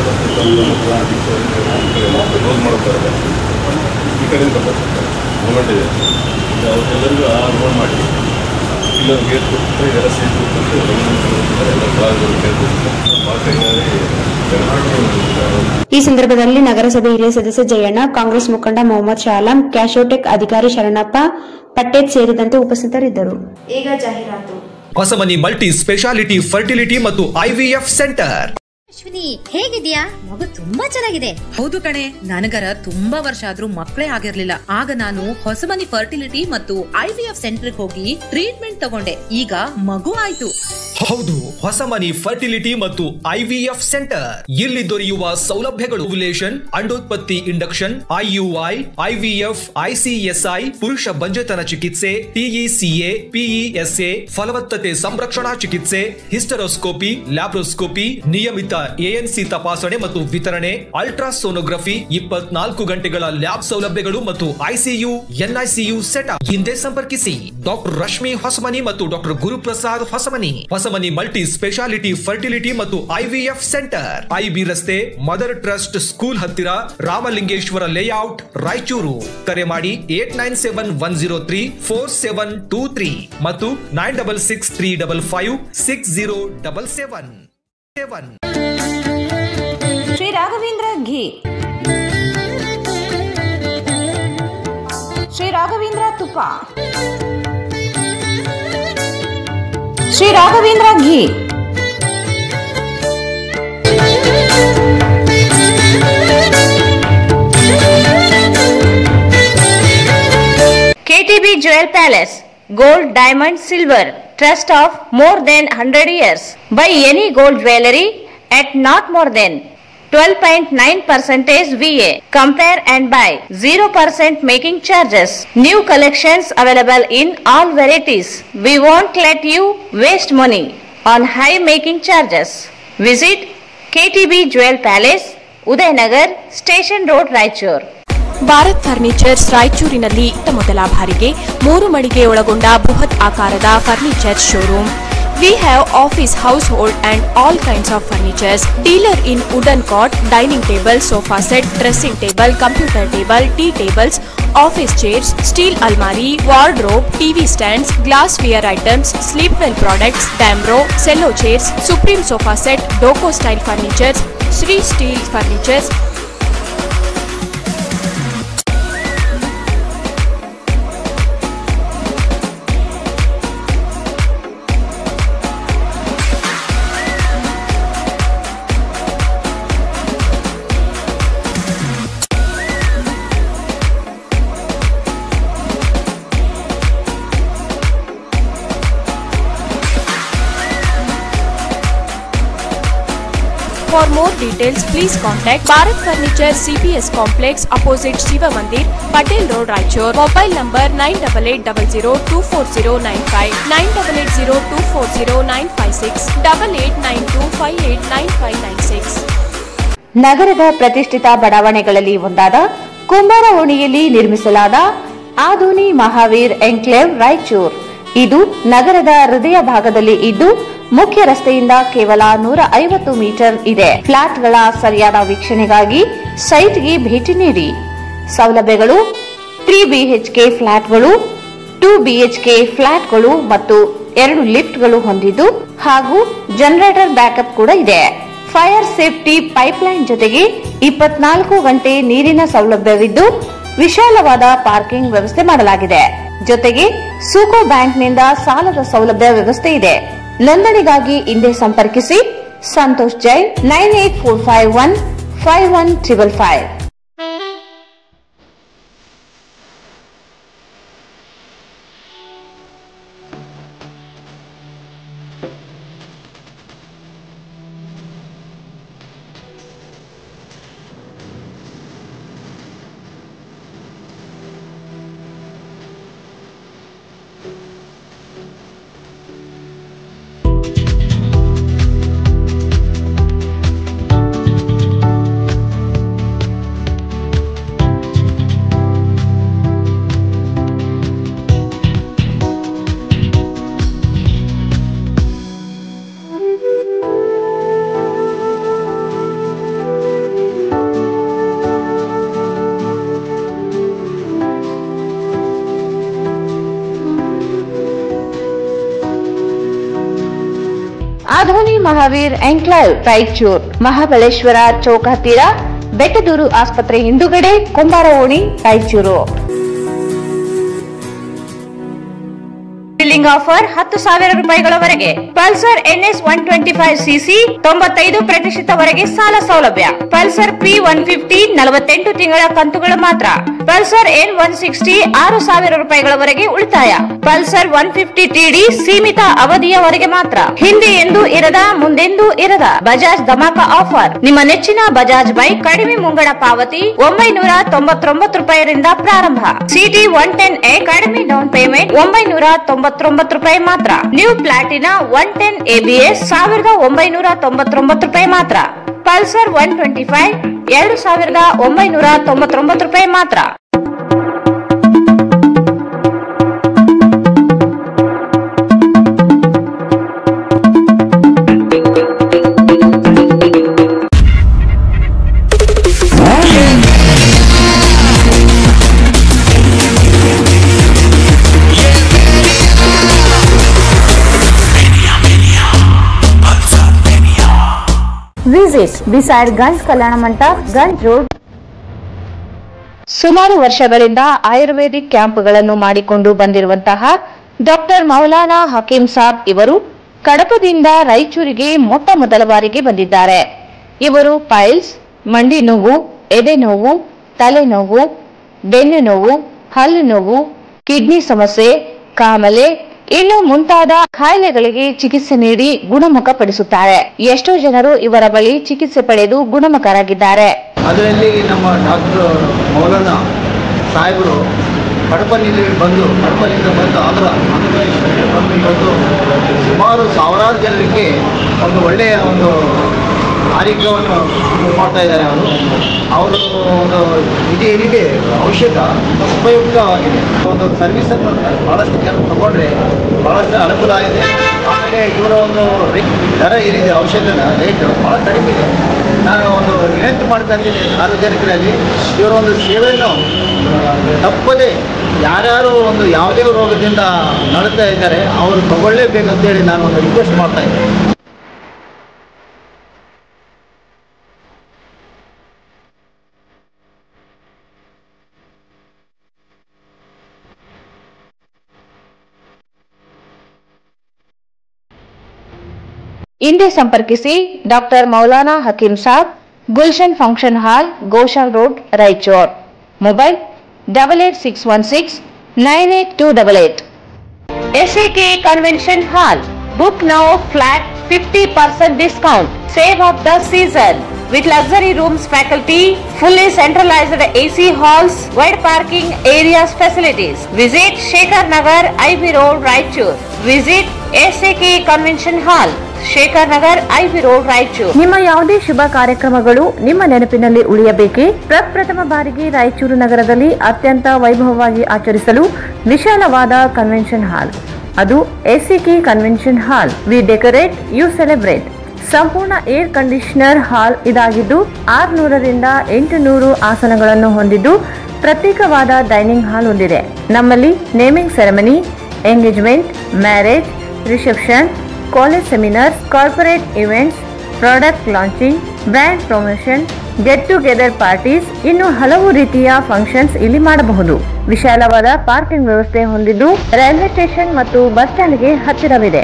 ಕ್ಲೋಸ್ ಮಾಡ್ತಾರೆ ಈ ಕಡೆಯಿಂದ ಬರ್ತಾರೆ ಮೂಮೆಂಟ್ ಇದೆ ಈಗ ಅವ್ರಿಗೆಲ್ಲರಿಗೂ ಆ ರೋಡ್ ಮಾಡಿ ಇಲ್ಲೊಂದು ಗೇಟ್ ಕೊಟ್ಟು ಇದೆಲ್ಲ ಸೇರಿ ಎಲ್ಲ ಕಲಾವಿದರು ಕೇಳ್ಬೋದು ಭಾಳ ಕೈಗಾರಿ ಈ ಸಂದರ್ಭದಲ್ಲಿ ನಗರಸಭೆ ಹಿರಿಯ ಸದಸ್ಯ ಜಯಣ್ಣ ಕಾಂಗ್ರೆಸ್ ಮುಖಂಡ ಮೊಹಮ್ಮದ್ ಶಾಲಾಂ ಕ್ಯಾಶೋಟೆಕ್ ಅಧಿಕಾರಿ ಶರಣಪ್ಪ ಪಟ್ಟೇತ್ ಸೇರಿದಂತೆ ಉಪಸ್ಥಿತರಿದ್ದರು ಈಗ ಜಾಹೀರಾತು ಹೊಸಮನಿ ಮಲ್ಟಿ ಸ್ಪೆಷಾಲಿಟಿ ಫರ್ಟಿಲಿಟಿ ಮತ್ತು ಐವಿಎಫ್ ಸೆಂಟರ್ ಅಶ್ವಿನಿ ಹೇಗಿದ್ಯಾ ಮಗು ತುಂಬಾ ಚೆನ್ನಾಗಿದೆ ಹೌದು ಕಣೆ ನನಗರ ತುಂಬಾ ವರ್ಷ ಆದ್ರೂ ಮಕ್ಕಳೇ ಆಗಿರ್ಲಿಲ್ಲ ಆಗ ನಾನು ಹೊಸಮನಿ ಫರ್ಟಿಲಿಟಿ ಮತ್ತು ಐವಿಎಫ್ ಸೆಂಟರ್ ಹೋಗಿ ಟ್ರೀಟ್ಮೆಂಟ್ ತಗೊಂಡೆ ಈಗ ಮಗು ಆಯ್ತು ಹೌದು ಹೊಸಮನಿ ಫರ್ಟಿಲಿಟಿ ಮತ್ತು ಐವಿಎಫ್ ಸೆಂಟರ್ ಇಲ್ಲಿ ದೊರೆಯುವ ಸೌಲಭ್ಯಗಳು ಓವ್ಯುಲೇಷನ್ ಅಂಡೋತ್ಪತ್ತಿ ಇಂಡಕ್ಷನ್ ಐಯುಐ ಐವಿಎಫ್ ಐಸಿಎಸ್ಐ ಪುರುಷ ಬಂಜೆತನ ಚಿಕಿತ್ಸೆ ಟಿಇಸಿಎ ಪಿಇಎಸ್ಎ ಫಲವತ್ತತೆ ಸಂರಕ್ಷಣಾ ಚಿಕಿತ್ಸೆ ಹಿಸ್ಟರೋಸ್ಕೋಪಿ ಲ್ಯಾಬ್ರೋಸ್ಕೋಪಿ ನಿಯಮಿತ ಎಎನ್ಸಿ ತಪಾಸಣೆ ಮತ್ತು ವಿತರಣೆ ಅಲ್ಟ್ರಾಸೋನೋಗ್ರಫಿ ಇಪ್ಪತ್ನಾಲ್ಕು ಗಂಟೆಗಳ ಲ್ಯಾಬ್ ಸೌಲಭ್ಯಗಳು ಮತ್ತು ಐಸಿಯು ಎನ್ಐಸಿಯು ಸೆಟಪ್ ಹಿಂದೆ ಸಂಪರ್ಕಿಸಿ ಡಾಕ್ಟರ್ ರಶ್ಮಿ ಹೊಸಮನಿ ಮತ್ತು doctor Guruprasad Hosamani Hosamani multi speciality fertility ಮತ್ತು ಐವಿಎಫ್ ಸೆಂಟರ್ ಐಬಿ ರಸ್ತೆ ಮದರ್ ಟ್ರಸ್ಟ್ ಸ್ಕೂಲ್ ಹತ್ತಿರ ರಾಮಲಿಂಗೇಶ್ವರ ಲೇಔಟ್ ರಾಯಚೂರು ಕರೆ ಮಾಡಿ eight nine seven one zero three four seven two three ಮತ್ತು nine double six three double five six zero double seven seven Shri Raghavendra ghee Shri Raghavendra ತುಪ್ಪ Shri Raghavendra ghee KTB Jewel Palace, Gold, Diamond, Silver, Trust of more than 100 years. Buy any gold jewelry at not more than 12.9% VA. Compare and buy 0% making charges. New collections available in all varieties. We won't let you waste money on high making charges. Visit KTB Jewel Palace, Udaynagar, Station Road, Raichur. Bharat furnitures ರಾಯಚೂರಿನಲ್ಲಿ ಇತ್ತ ಮೊದಲ ಬಾರಿಗೆ ಮೂರು ಮಳಿಗೆ ಒಳಗೊಂಡ ಬೃಹತ್ ಆಕಾರದ furniture showroom we have office household and all kinds of furnitures dealer in wooden cot dining table sofa set dressing table computer table tea tables office chairs steel ಅಲ್ಮಾರಿ wardrobe TV stands glassware items Sleepwell products Damro Cello chairs Supreme sofa set ಡೋಕೋ style furnitures Shri steel furnitures For more details, please contact Bharat Furniture CPS Complex opposite Shiva Mandir, Patel Road, Raichur. Mobile number 9880240959, 9880240956, 8892589596. ನಗರದ ಪ್ರತಿಷ್ಠಿತ ಬಡಾವಣೆಗಳಲ್ಲಿ ಒಂದಾದ ಕುಂಬಾರ ಓಣಿಯಲ್ಲಿ ನಿರ್ಮಿಸಲಾದ ಆಧುನಿ ಮಹಾವೀರ್ ಎನ್ಕ್ಲೇವ್ ರಾಯಚೂರ್ ಇದು ನಗರದ ಹೃದಯ ಭಾಗದಲ್ಲಿ ಇದ್ದು ಮುಖ್ಯ ರಸ್ತೆಯಿಂದ ಕೇವಲ ನೂರ ಐವತ್ತು ಮೀಟರ್ ಇದೆ ಫ್ಲಾಟ್ಗಳ ಸರಿಯಾದ ವೀಕ್ಷಣೆಗಾಗಿ ಸೈಟ್ಗೆ ಭೇಟಿ ನೀಡಿ ಸೌಲಭ್ಯಗಳು ತ್ರೀ ಬಿಎಚ್ಕೆ ಫ್ಲಾಟ್ಗಳು ಟೂ ಬಿಎಚ್ಕೆ ಫ್ಲಾಟ್ಗಳು ಮತ್ತು ಎರಡು ಲಿಫ್ಟ್ಗಳು ಹೊಂದಿದ್ದು ಹಾಗೂ ಜನರೇಟರ್ ಬ್ಯಾಕಪ್ ಕೂಡ ಇದೆ ಫೈರ್ ಸೇಫ್ಟಿ ಪೈಪ್ಲೈನ್ ಜೊತೆಗೆ ಇಪ್ಪತ್ನಾಲ್ಕು ಗಂಟೆ ನೀರಿನ ಸೌಲಭ್ಯವಿದ್ದು ವಿಶಾಲವಾದ ಪಾರ್ಕಿಂಗ್ ವ್ಯವಸ್ಥೆ ಮಾಡಲಾಗಿದೆ ಜೊತೆಗೆ ಸೂಕೋ ಬ್ಯಾಂಕ್ನಿಂದ ಸಾಲದ ಸೌಲಭ್ಯ ವ್ಯವಸ್ಥೆ ಇದೆ ನೋಂದಣಿಗಾಗಿ ಹಿಂದೆ ಸಂಪರ್ಕಿಸಿ Santosh Jain nine eight four five one five one triple five Mahaveer enclave Raichur Mahabaleshwara Chowk ಹತ್ತಿರ ಬೆಟ್ಟದೂರು ಆಸ್ಪತ್ರೆ ಹಿಂದುಗಡೆ ಕುಂಬಾರ ಓಣಿ ರಾಯಚೂರು ಬಿಲ್ಲಿಂಗ್ ಆಫರ್ ಹತ್ತು ಸಾವಿರ ರೂಪಾಯಿಗಳವರೆಗೆ Pulsar NS one twenty five CC ತೊಂಬತ್ತೈದು ಪ್ರತಿಶತವರೆಗೆ ಸಾಲ ಸೌಲಭ್ಯ ಪಲ್ಸರ್ ಪಿ ಒನ್ ಫಿಫ್ಟಿ ನಲವತ್ತೆಂಟು ತಿಂಗಳ ಕಂತುಗಳು ಮಾತ್ರ ಪಲ್ಸರ್ ಎನ್ ಒನ್ ಸಿಕ್ಸ್ಟಿ ಆರು ಸಾವಿರ ರೂಪಾಯಿಗಳವರೆಗೆ ಉಳಿತಾಯ ಪಲ್ಸರ್ ಒನ್ ಫಿಫ್ಟಿ ಟಿಡಿ ಸೀಮಿತ ಅವಧಿಯವರೆಗೆ ಮಾತ್ರ ಹಿಂದೆ ಎಂದು ಇರದ ಮುಂದೆಂದೂ ಇರದ ಬಜಾಜ್ ಧಮಾಕ ಆಫರ್ ನಿಮ್ಮ ನೆಚ್ಚಿನ ಬಜಾಜ್ ಬೈಕ್ ಕಡಿಮೆ ಮುಂಗಡ ಪಾವತಿ ಒಂಬೈನೂರ ತೊಂಬತ್ತೊಂಬತ್ತು ರೂಪಾಯಿರಿಂದ ಪ್ರಾರಂಭ ಸಿಟಿ ಒನ್ ಟೆನ್ ಎ ಕಡಿಮೆ ಡೌನ್ ಪೇಮೆಂಟ್ ಒಂಬೈನೂರ ತೊಂಬತ್ತೊಂಬತ್ತು ರೂಪಾಯಿ ಮಾತ್ರ new Platina one ten ABS ಸಾವಿರದ ಒಂಬೈನೂರ ತೊಂಬತ್ತೊಂಬತ್ತು ರೂಪಾಯಿ ಮಾತ್ರ ಪಲ್ಸರ್ ಒನ್ ಟ್ವೆಂಟಿ ಫೈವ್ ಎರಡು ಸಾವಿರದ ಒಂಬೈನೂರ ತೊಂಬತ್ತೊಂಬತ್ತು ರೂಪಾಯಿ ಮಾತ್ರ ವಿಸಿಟ್ ಬಿಸೈಡ್ ಗಂಜ್ ಕಲ್ಯಾಣ ಮಂಟಪ ಗಂಜ್ ರೋಡ್ ಸುಮಾರು ವರ್ಷಗಳಿಂದ ಆಯುರ್ವೇದಿಕ್ ಕ್ಯಾಂಪ್ಗಳನ್ನು ಮಾಡಿಕೊಂಡು ಬಂದಿರುವಂತಹ ಡಾಕ್ಟರ್ ಮೌಲಾನಾ ಹಕೀಂ ಸಾಬ್ ಇವರು ಕಡಪದಿಂದ ರಾಯಚೂರಿಗೆ ಮೊಟ್ಟ ಮೊದಲ ಬಾರಿಗೆ ಬಂದಿದ್ದಾರೆ ಇವರು ಪೈಲ್ಸ್ ಮಂಡಿ ನೋವು ಎದೆ ನೋವು ತಲೆನೋವು ಬೆನ್ನು ನೋವು ಹಲ್ಲು ನೋವು ಕಿಡ್ನಿ ಸಮಸ್ಯೆ ಕಾಮಲೆ ಇನ್ನು ಮುಂತಾದ ಕಾಯಿಲೆಗಳಿಗೆ ಚಿಕಿತ್ಸೆ ನೀಡಿ ಗುಣಮುಖಪಡಿಸುತ್ತಾರೆ ಎಷ್ಟೋ ಜನರು ಇವರ ಬಳಿ ಚಿಕಿತ್ಸೆ ಪಡೆದು ಗುಣಮುಖರಾಗಿದ್ದಾರೆ ಅದರಲ್ಲಿ ನಮ್ಮ ಡಾಕ್ಟರ್ ಮೌಲಾನಾ ಸಾಹೇಬರು ಕಡಪನಲ್ಲಿ ಬಂದು ಕಡಪನಿಂದ ಬಂದು ಆಂಧ್ರ ಆಂಧ್ರಪ್ರದೇಶದಲ್ಲಿ ಬಂದು ಇವತ್ತು ಸುಮಾರು ಸಾವಿರಾರು ಜನರಿಗೆ ಒಂದು ಒಳ್ಳೆಯ ಒಂದು ಆರೋಗ್ಯವನ್ನು ಮಾಡ್ತಾ ಇದ್ದಾರೆ ಅವರು ಅವರು ಒಂದು ಇದು ಏನಿದೆ ಔಷಧ ಉಪಯುಕ್ತವಾಗಿದೆ ಒಂದು ಸರ್ವಿಸನ್ನು ಭಾಳಷ್ಟು ಜನ ತಗೊಂಡ್ರೆ ಭಾಳಷ್ಟು ಅನುಕೂಲ ಆಗಿದೆ ಆಮೇಲೆ ಇವರ ಒಂದು ರೇಟ್ ದರ ಏನಿದೆ ಔಷಧದ ರೇಟ್ ಭಾಳ ಕಡಿಮೆ ಇದೆ ನಾನು ಒಂದು ವಿನಂತಿ ಮಾಡ್ತಾ ಇದ್ದೀನಿ ಸಾರ್ವಜನಿಕರಲ್ಲಿ ಇವರ ಒಂದು ಸೇವೆಯನ್ನು ತಪ್ಪದೆ ಯಾರ್ಯಾರು ಒಂದು ಯಾವುದೇ ರೋಗದಿಂದ ನಡುತ್ತಾ ಇದ್ದಾರೆ ಅವರು ತಗೊಳ್ಳೇಬೇಕಂತೇಳಿ ನಾನು ಒಂದು ರಿಕ್ವೆಸ್ಟ್ ಮಾಡ್ತಾ ಇದ್ದೀನಿ ಹಿಂದೆ ಸಂಪರ್ಕಿಸಿ doctor Maulana Hakeem Saab Gulshan function hall Goshal road Raichur mobile double eight six one six nine eight two double eight SAK convention hall book now flat fifty percent discount save of the season with luxury rooms faculty, fully centralized AC halls, wide parking areas facilities. Visit Shekhar Nagar, IB Road, Raichur. Visit SAK Convention Hall, Shekhar Nagar IB road Raichur ನಿಮ್ಮ ಯಾವುದೇ ಶುಭ ಕಾರ್ಯಕ್ರಮಗಳು ನಿಮ್ಮ ನೆನಪಿನಲ್ಲಿ ಉಳಿಯಬೇಕೇ ಪ್ರಪ್ರಥಮ ಬಾರಿಗೆ ರಾಯಚೂರು ನಗರದಲ್ಲಿ ಅತ್ಯಂತ ವೈಭವವಾಗಿ ಆಚರಿಸಲು ವಿಶಾಲವಾದ ಕನ್ವೆನ್ಷನ್ ಹಾಲ್ ಅದು SCK convention hall we decorate you celebrate ಸಂಪೂರ್ಣ ಏರ್ ಕಂಡೀಷನರ್ ಹಾಲ್ ಇದಾಗಿದ್ದು ಆರುನೂರರಿಂದ ಎಂಟು ನೂರು ಆಸನಗಳನ್ನು ಹೊಂದಿದ್ದು ಪ್ರತ್ಯೇಕವಾದ ಡೈನಿಂಗ್ ಹಾಲ್ ಹೊಂದಿದೆ ನಮ್ಮಲ್ಲಿ naming ceremony engagement marriage reception college seminars corporate events product launching brand promotion get together parties ಇನ್ನು ಹಲವು ರೀತಿಯ ಫಂಕ್ಷನ್ಸ್ ಇಲ್ಲಿ ಮಾಡಬಹುದು ವಿಶಾಲವಾದ ಪಾರ್ಕಿಂಗ್ ವ್ಯವಸ್ಥೆ ಹೊಂದಿದ್ದು ರೈಲ್ವೆ ಸ್ಟೇಷನ್ ಮತ್ತು ಬಸ್ ಸ್ಟ್ಯಾಂಡ್ಗೆ ಹತ್ತಿರವಿದೆ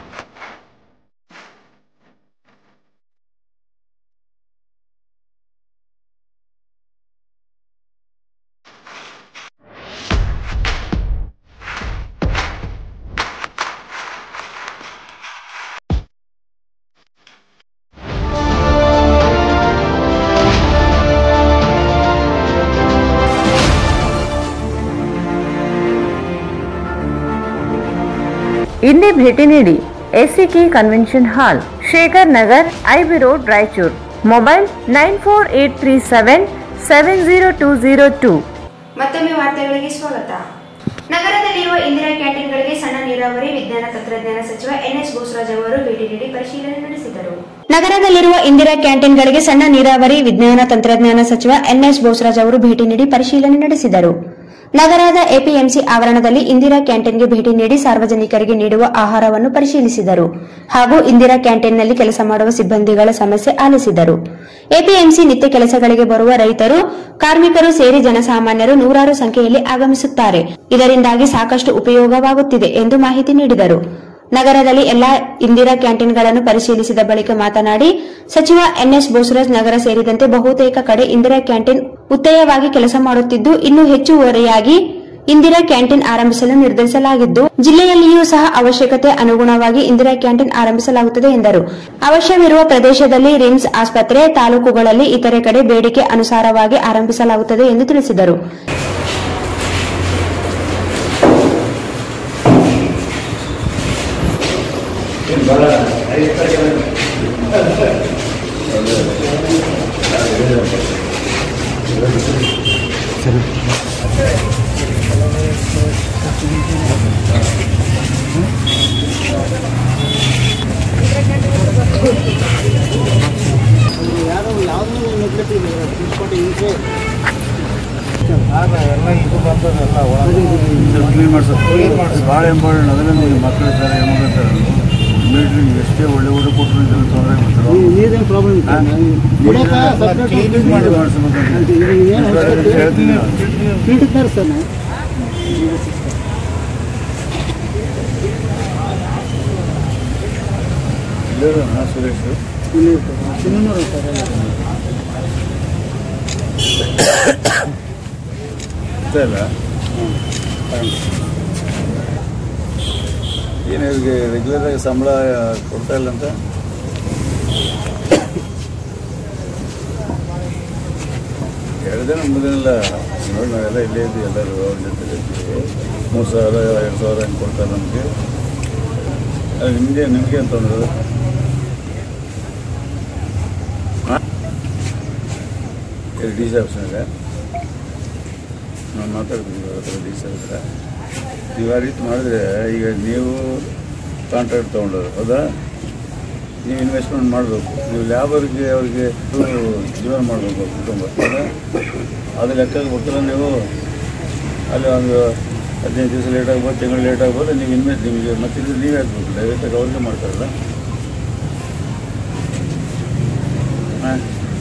ಇಂದೇ ಭೇಟಿ ನೀಡಿ SCK convention hall Shekhar Nagar IB road Raichur mobile nine four eight three seven seven zero two zero two ಮತ್ತೊಮ್ಮೆ ವಾರ್ತೆಗಳಿಗೆ ಸ್ವಾಗತ ನಗರದಲ್ಲಿರುವ ಇಂದಿರಾ ಕ್ಯಾಂಟೀನ್ಗಳಿಗೆ ಸಣ್ಣ ನೀರಾವರಿ ವಿಜ್ಞಾನ ತಂತ್ರಜ್ಞಾನ ಸಚಿವ ಎನ್ಎಸ್ ಬೋಸರಾಜ್ ಅವರು ಭೇಟಿ ನೀಡಿ ಪರಿಶೀಲನೆ ನಡೆಸಿದರು ನಗರದಲ್ಲಿರುವ ಇಂದಿರಾ ಕ್ಯಾಂಟೀನ್ಗಳಿಗೆ ಸಣ್ಣ ನೀರಾವರಿ ವಿಜ್ಞಾನ ತಂತ್ರಜ್ಞಾನ ಸಚಿವ ಎನ್ಎಸ್ ಬೋಸರಾಜ್ ಅವರು ಭೇಟಿ ನೀಡಿ ಪರಿಶೀಲನೆ ನಡೆಸಿದರು ನಗರದ ಎಪಿಎಂಸಿ ಆವರಣದಲ್ಲಿ ಇಂದಿರಾ ಕ್ಯಾಂಟೀನ್ಗೆ ಭೇಟಿ ನೀಡಿ ಸಾರ್ವಜನಿಕರಿಗೆ ನೀಡುವ ಆಹಾರವನ್ನು ಪರಿಶೀಲಿಸಿದರು ಹಾಗೂ ಇಂದಿರಾ ಕ್ಯಾಂಟೀನ್ನಲ್ಲಿ ಕೆಲಸ ಮಾಡುವ ಸಿಬ್ಬಂದಿಗಳ ಸಮಸ್ಯೆ ಆಲಿಸಿದರು ಎಪಿಎಂಸಿ ನಿತ್ಯ ಕೆಲಸಗಳಿಗೆ ಬರುವ ರೈತರು ಕಾರ್ಮಿಕರು ಸೇರಿ ಜನಸಾಮಾನ್ಯರು ನೂರಾರು ಸಂಖ್ಯೆಯಲ್ಲಿ ಆಗಮಿಸುತ್ತಾರೆ ಇದರಿಂದಾಗಿ ಸಾಕಷ್ಟು ಉಪಯೋಗವಾಗುತ್ತಿದೆ ಎಂದು ಮಾಹಿತಿ ನೀಡಿದರು ನಗರದಲ್ಲಿ ಎಲ್ಲಾ ಇಂದಿರಾ ಕ್ಯಾಂಟೀನ್ಗಳನ್ನು ಪರಿಶೀಲಿಸಿದ ಬಳಿಕ ಮಾತನಾಡಿ ಸಚಿವ ಎನ್ಎಸ್ ಬೋಸರಾಜ್ ನಗರ ಸೇರಿದಂತೆ ಬಹುತೇಕ ಕಡೆ ಇಂದಿರಾ ಕ್ಯಾಂಟೀನ್ ಉತ್ತೇಯವಾಗಿ ಕೆಲಸ ಮಾಡುತ್ತಿದ್ದು ಇನ್ನೂ ಹೆಚ್ಚುವರಿಯಾಗಿ ಇಂದಿರಾ ಕ್ಯಾಂಟೀನ್ ಆರಂಭಿಸಲು ನಿರ್ಧರಿಸಲಾಗಿದ್ದು ಜಿಲ್ಲೆಯಲ್ಲಿಯೂ ಸಹ ಅವಶ್ಯಕತೆ ಅನುಗುಣವಾಗಿ ಇಂದಿರಾ ಕ್ಯಾಂಟೀನ್ ಆರಂಭಿಸಲಾಗುತ್ತದೆ ಎಂದರು ಅವಶ್ಯವಿರುವ ಪ್ರದೇಶದಲ್ಲಿ ರಿಮ್ಸ್ ಆಸ್ಪತ್ರೆ ತಾಲೂಕುಗಳಲ್ಲಿ ಇತರೆ ಕಡೆ ಬೇಡಿಕೆ ಅನುಸಾರವಾಗಿ ಆರಂಭಿಸಲಾಗುತ್ತದೆ ಎಂದು ತಿಳಿಸಿದರು ಕ್ಲೀನ್ ಮಾಡ್ಸೋದು ಭಾಳ ಇಂಪಾರ್ಟೆಂಟ್ ಅದರಿಂದ ಈಗ ಮಕ್ಕಳು ಇದ್ದಾರೆ ಹೆಣ್ಮಕ್ಳು ಮಿಲಿಟ್ರಿ ಎಷ್ಟೇ ಒಳ್ಳೆ ಊಟ ಕೊಟ್ಟರು ಇದನ್ನು ತೊಂದರೆ ಮಾಡ್ತಾರೆ ನೀರೇನು ಪ್ರಾಬ್ಲಮ್ ಕ್ಲೀನ್ ಮಾಡಿ ಮಾಡಿಸ್ಬೇಕಂತ ಹೇಳ್ತೀನಿ ನೀಡಿದ್ದಾರೆ ಸರ್ ನಾವು ಇಲ್ಲೇ ನಾ ಸುರೇಶ್ ಇಲ್ಲಿ ಸಿನಿಮಾ ಸರ್ ಗೊತ್ತಾ ಇಲ್ಲ ಏನು ಇವ್ರಿಗೆ ರೆಗ್ಯುಲರ್ ಆಗಿ ಸಂಬಳ ಕೊಡ್ತಾ ಇಲ್ಲ ಅಂತ ಎರಡು ದಿನ ಮೂರು ದಿನ ನೋಡಿ ನಾವೆಲ್ಲ ಇಲ್ಲೇ ಇದ್ವಿ ಎಲ್ಲರೂ ಅವ್ರ ಜೊತೆ ಇರ್ತೀವಿ ಮೂರು ಸಾವಿರ ಎರಡು ಸಾವಿರ ಹೆಂಗೆ ಕೊಡ್ತಾರೆ ನಮಗೆ ಅದು ನಿಮಗೆ ನಿಮಗೆ ಅಂತ ತೊಂದರೆ ಡಿ ಸಿ ಆಫೀಸ್ನಾಗ ನಾನು ಮಾತಾಡ್ತೀನಿ ಇವ್ರ ಹತ್ರ ಡಿ ಸಿ ಹತ್ರ ನೀವು ಆ ರೀತಿ ಮಾಡಿದ್ರೆ ಈಗ ನೀವು ಕಾಂಟ್ರಾಕ್ಟ್ ತೊಗೊಂಡವ್ರು ಹೌದಾ ನೀವು ಇನ್ವೆಸ್ಟ್ಮೆಂಟ್ ಮಾಡಬೇಕು ನೀವು ಲ್ಯಾಬರ್ಗೆ ಅವ್ರಿಗೆ ಜೀವನ ಮಾಡಬೇಕು ಕುಟುಂಬ ಹೌದಾ ಅದು ಲೆಕ್ಕಕ್ಕೆ ಬರ್ತೀರ ನೀವು ಅಲ್ಲಿ ಒಂದು ಹದಿನೈದು ದಿವಸ ಲೇಟ್ ಆಗ್ಬೋದು ತಿಂಗಳು ಲೇಟ್ ಆಗ್ಬೋದು ನೀವು ಇನ್ವೆಸ್ಟ್ ನಿಮಗೆ ಮತ್ತೆ ಇದು ನೀವೇ ಹಾಕ್ಬೇಕು ಡೈರೆಕ್ಟಾಗಿ ಅವ್ರಿಗೆ ಮಾಡ್ತಾರಲ್ಲ ಹಾಂ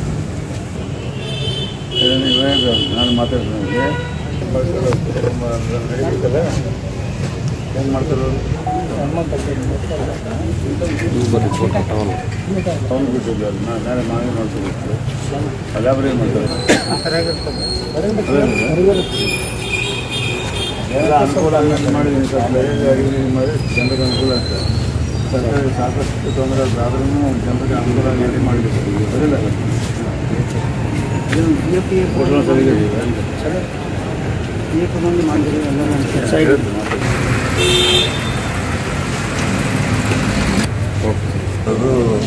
ನೀವು ಹೇಳ್ಬೇಕು ನಾನು ಮಾತಾಡ್ತೀನಿ ಅವ್ರಿಗೆ ನಡೀಬೇಕಲ್ಲ ಹೆಂಗೆ ಮಾಡ್ತಾರೆ ಅವ್ನು ಬಿಟ್ಟಿದ್ದು ಅದು ನಾನು ನಾಳೆ ನಾವೇ ಮಾಡ್ಕೋಬೇಕು ಅದಾಬ್ರಿ ಏನು ಮಾಡ್ತಾರೆ ಎಲ್ಲ ಅನುಕೂಲ ಆಗಿ ಮಾಡಿದ್ದೀನಿ ಸರ್ ಲೈವ್ ಅರಿವು ಮಾಡಿ ಜನರಿಗೆ ಅನುಕೂಲ ಆಗ್ತದೆ ಸರ್ಕಾರ ಸಾಕಷ್ಟು ತೊಂದರೆ ಆದ್ರೂ ಜನರಿಗೆ ಅನುಕೂಲ ಆಗಿ ಮಾಡಿದ್ದೀವಿ ಬರಲಿಲ್ಲ ಕೊಟ್ಟರು ಸರಿಗೆ ಮಂದಿ ಮಾಡಿದ್ರೆ ಎಲ್ಲ ಸೈಡ್ ಅದು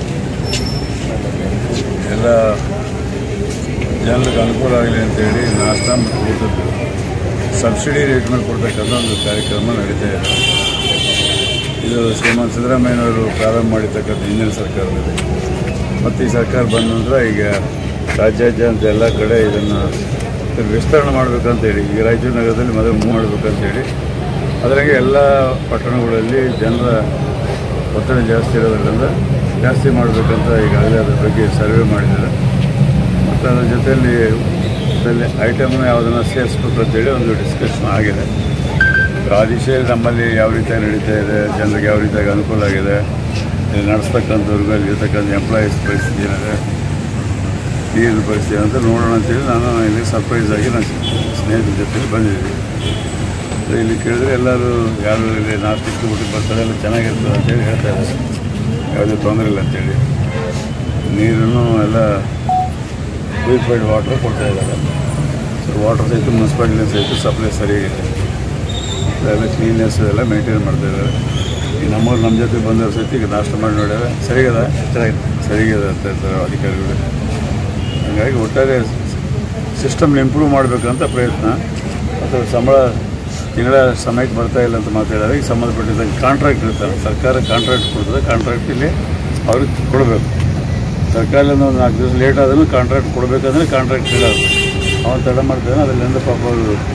ಎಲ್ಲ ಜನರಿಗೆ ಅನುಕೂಲ ಆಗಲಿ ಅಂತೇಳಿ ನಾಷ್ಟ ಮತ್ತು ಊಟದ್ದು ಸಬ್ಸಿಡಿ ರೇಟ್ ಮೇಲೆ ಕೊಡ್ತಕ್ಕಂಥ ಒಂದು ಕಾರ್ಯಕ್ರಮ ನಡೀತಾ ಇದೆ ಇದು ಶ್ರೀಮಾನ್ ಸಿದ್ದರಾಮಯ್ಯನವರು ಪ್ರಾರಂಭ ಮಾಡಿರ್ತಕ್ಕಂಥ ಹಿಂದಿನ ಸರ್ಕಾರದಲ್ಲಿ ಮತ್ತು ಈ ಸರ್ಕಾರ ಬಂದ ನಂತರ ಈಗ ರಾಜ್ಯಾದ್ಯಂತ ಎಲ್ಲ ಕಡೆ ಇದನ್ನು ವಿಸ್ತರಣೆ ಮಾಡಬೇಕಂತೇಳಿ ಈಗ ರಾಯಚೂರು ನಗರದಲ್ಲಿ ಮೊದಲು ಮೂವ್ ಮಾಡಬೇಕಂತೇಳಿ ಅದರಾಗೆ ಎಲ್ಲ ಪಟ್ಟಣಗಳಲ್ಲಿ ಜನರ ಒತ್ತಡ ಜಾಸ್ತಿ ಇರೋದ್ರಿಂದ ಜಾಸ್ತಿ ಮಾಡಬೇಕಂತ ಈಗಾಗಲೇ ಅದ್ರ ಬಗ್ಗೆ ಸರ್ವೆ ಮಾಡಿದ್ದಾರೆ ಮತ್ತು ಅದ್ರ ಜೊತೆಯಲ್ಲಿ ಅದರಲ್ಲಿ ಐಟಮ್ನ ಯಾವುದನ್ನು ಸೇರಿಸ್ಬೇಕು ಅಂತೇಳಿ ಒಂದು ಡಿಸ್ಕಷನ್ ಆಗಿದೆ ಆ ದಿಶೆಯಲ್ಲಿ ನಮ್ಮಲ್ಲಿ ಯಾವ ರೀತಿಯಾಗಿ ನಡೀತಾ ಇದೆ ಜನರಿಗೆ ಯಾವ ರೀತಿಯಾಗಿ ಅನುಕೂಲ ಆಗಿದೆ ಇಲ್ಲಿ ನಡೆಸ್ತಕ್ಕಂಥವ್ರಿಗೆ ಅಲ್ಲಿ ಇರ್ತಕ್ಕಂಥ ಎಂಪ್ಲಾಯೀಸ್ ಪರಿಸ್ಥಿತಿ ಏನಿದೆ ನೀರಿನ ಪರಿಸ್ಥಿತಿ ಅಂತ ನೋಡೋಣ ಅಂತೇಳಿ ನಾನು ಇಲ್ಲಿ ಸರ್ಪ್ರೈಸ್ ಆಗಿ ನನ್ನ ಸ್ನೇಹಿತರ ಜೊತೆಲಿ ಬಂದಿದ್ದೀನಿ ಅದೇ ಇಲ್ಲಿ ಕೇಳಿದ್ರೆ ಎಲ್ಲರೂ ಯಾರು ಇಲ್ಲಿ ನಾಷ್ಟಕ್ಕೆ ಊಟಕ್ಕೆ ಬರ್ತಾರೆ ಎಲ್ಲ ಚೆನ್ನಾಗಿರ್ತದೆ ಅಂತೇಳಿ ಹೇಳ್ತಾ ಇದ್ದಾರೆ ಯಾವುದೇ ತೊಂದರೆ ಇಲ್ಲ ಅಂತೇಳಿ ನೀರನ್ನು ಎಲ್ಲ ಪ್ಯೂರಿಫೈಡ್ ವಾಟರ್ ಕೊಡ್ತಾ ಇದ್ದಾರೆ ಸೊ ವಾಟರ್ ಸಹಿತ ಮುನ್ಸಿಪಾಲಿಟಿ ಸಹಿತ ಸಪ್ಲೈ ಸರಿಯಾಗಿದೆ ಎಲ್ಲ ಕ್ಲೀನ್ನೆಸ್ ಎಲ್ಲ ಮೇಂಟೈನ್ ಮಾಡ್ತಾ ಇದ್ದಾರೆ ಈಗ ನಮ್ಮವ್ರು ನಮ್ಮ ಜೊತೆ ಬಂದವ್ರ ಸಹಿತ ಈಗ ನಾಷ್ಟ ಮಾಡಿ ನೋಡ್ಯಾರ ಸರಿಗದ ಚೆನ್ನಾಗಿದೆ ಸರಿಗಿದೆ ಅಂತ ಹೇಳ್ತಾರೆ ಅಧಿಕಾರಿಗಳು ಹಾಗಾಗಿ ಒಟ್ಟಾರೆ ಸಿಸ್ಟಮ್ನ ಇಂಪ್ರೂವ್ ಮಾಡಬೇಕಂತ ಪ್ರಯತ್ನ ಮತ್ತು ಸಂಬಳ ತಿಂಗಳ ಸಮಯಕ್ಕೆ ಬರ್ತಾ ಇಲ್ಲ ಅಂತ ಮಾತಾಡಿದಾಗ ಈಗ ಸಂಬಂಧಪಟ್ಟಿದ್ದಂಗೆ ಕಾಂಟ್ರಾಕ್ಟ್ ಇರ್ತಾರೆ ಸರ್ಕಾರ ಕಾಂಟ್ರಾಕ್ಟ್ ಕೊಡ್ತದೆ ಕಾಂಟ್ರಾಕ್ಟ್ ಇಲ್ಲಿ ಅವ್ರಿಗೆ ಕೊಡಬೇಕು ಸರ್ಕಾರದಿಂದ ಒಂದು ನಾಲ್ಕು ದಿವಸ ಲೇಟ್ ಆದ್ರೂ ಕಾಂಟ್ರಾಕ್ಟ್ ಕೊಡಬೇಕಂದ್ರೆ ಕಾಂಟ್ರಾಕ್ಟ್ ಇಡೋದು ಅವನು ತಡ ಮಾಡ್ತಾನೆ ಅದರಿಂದ ಪಾಪ ಅವರು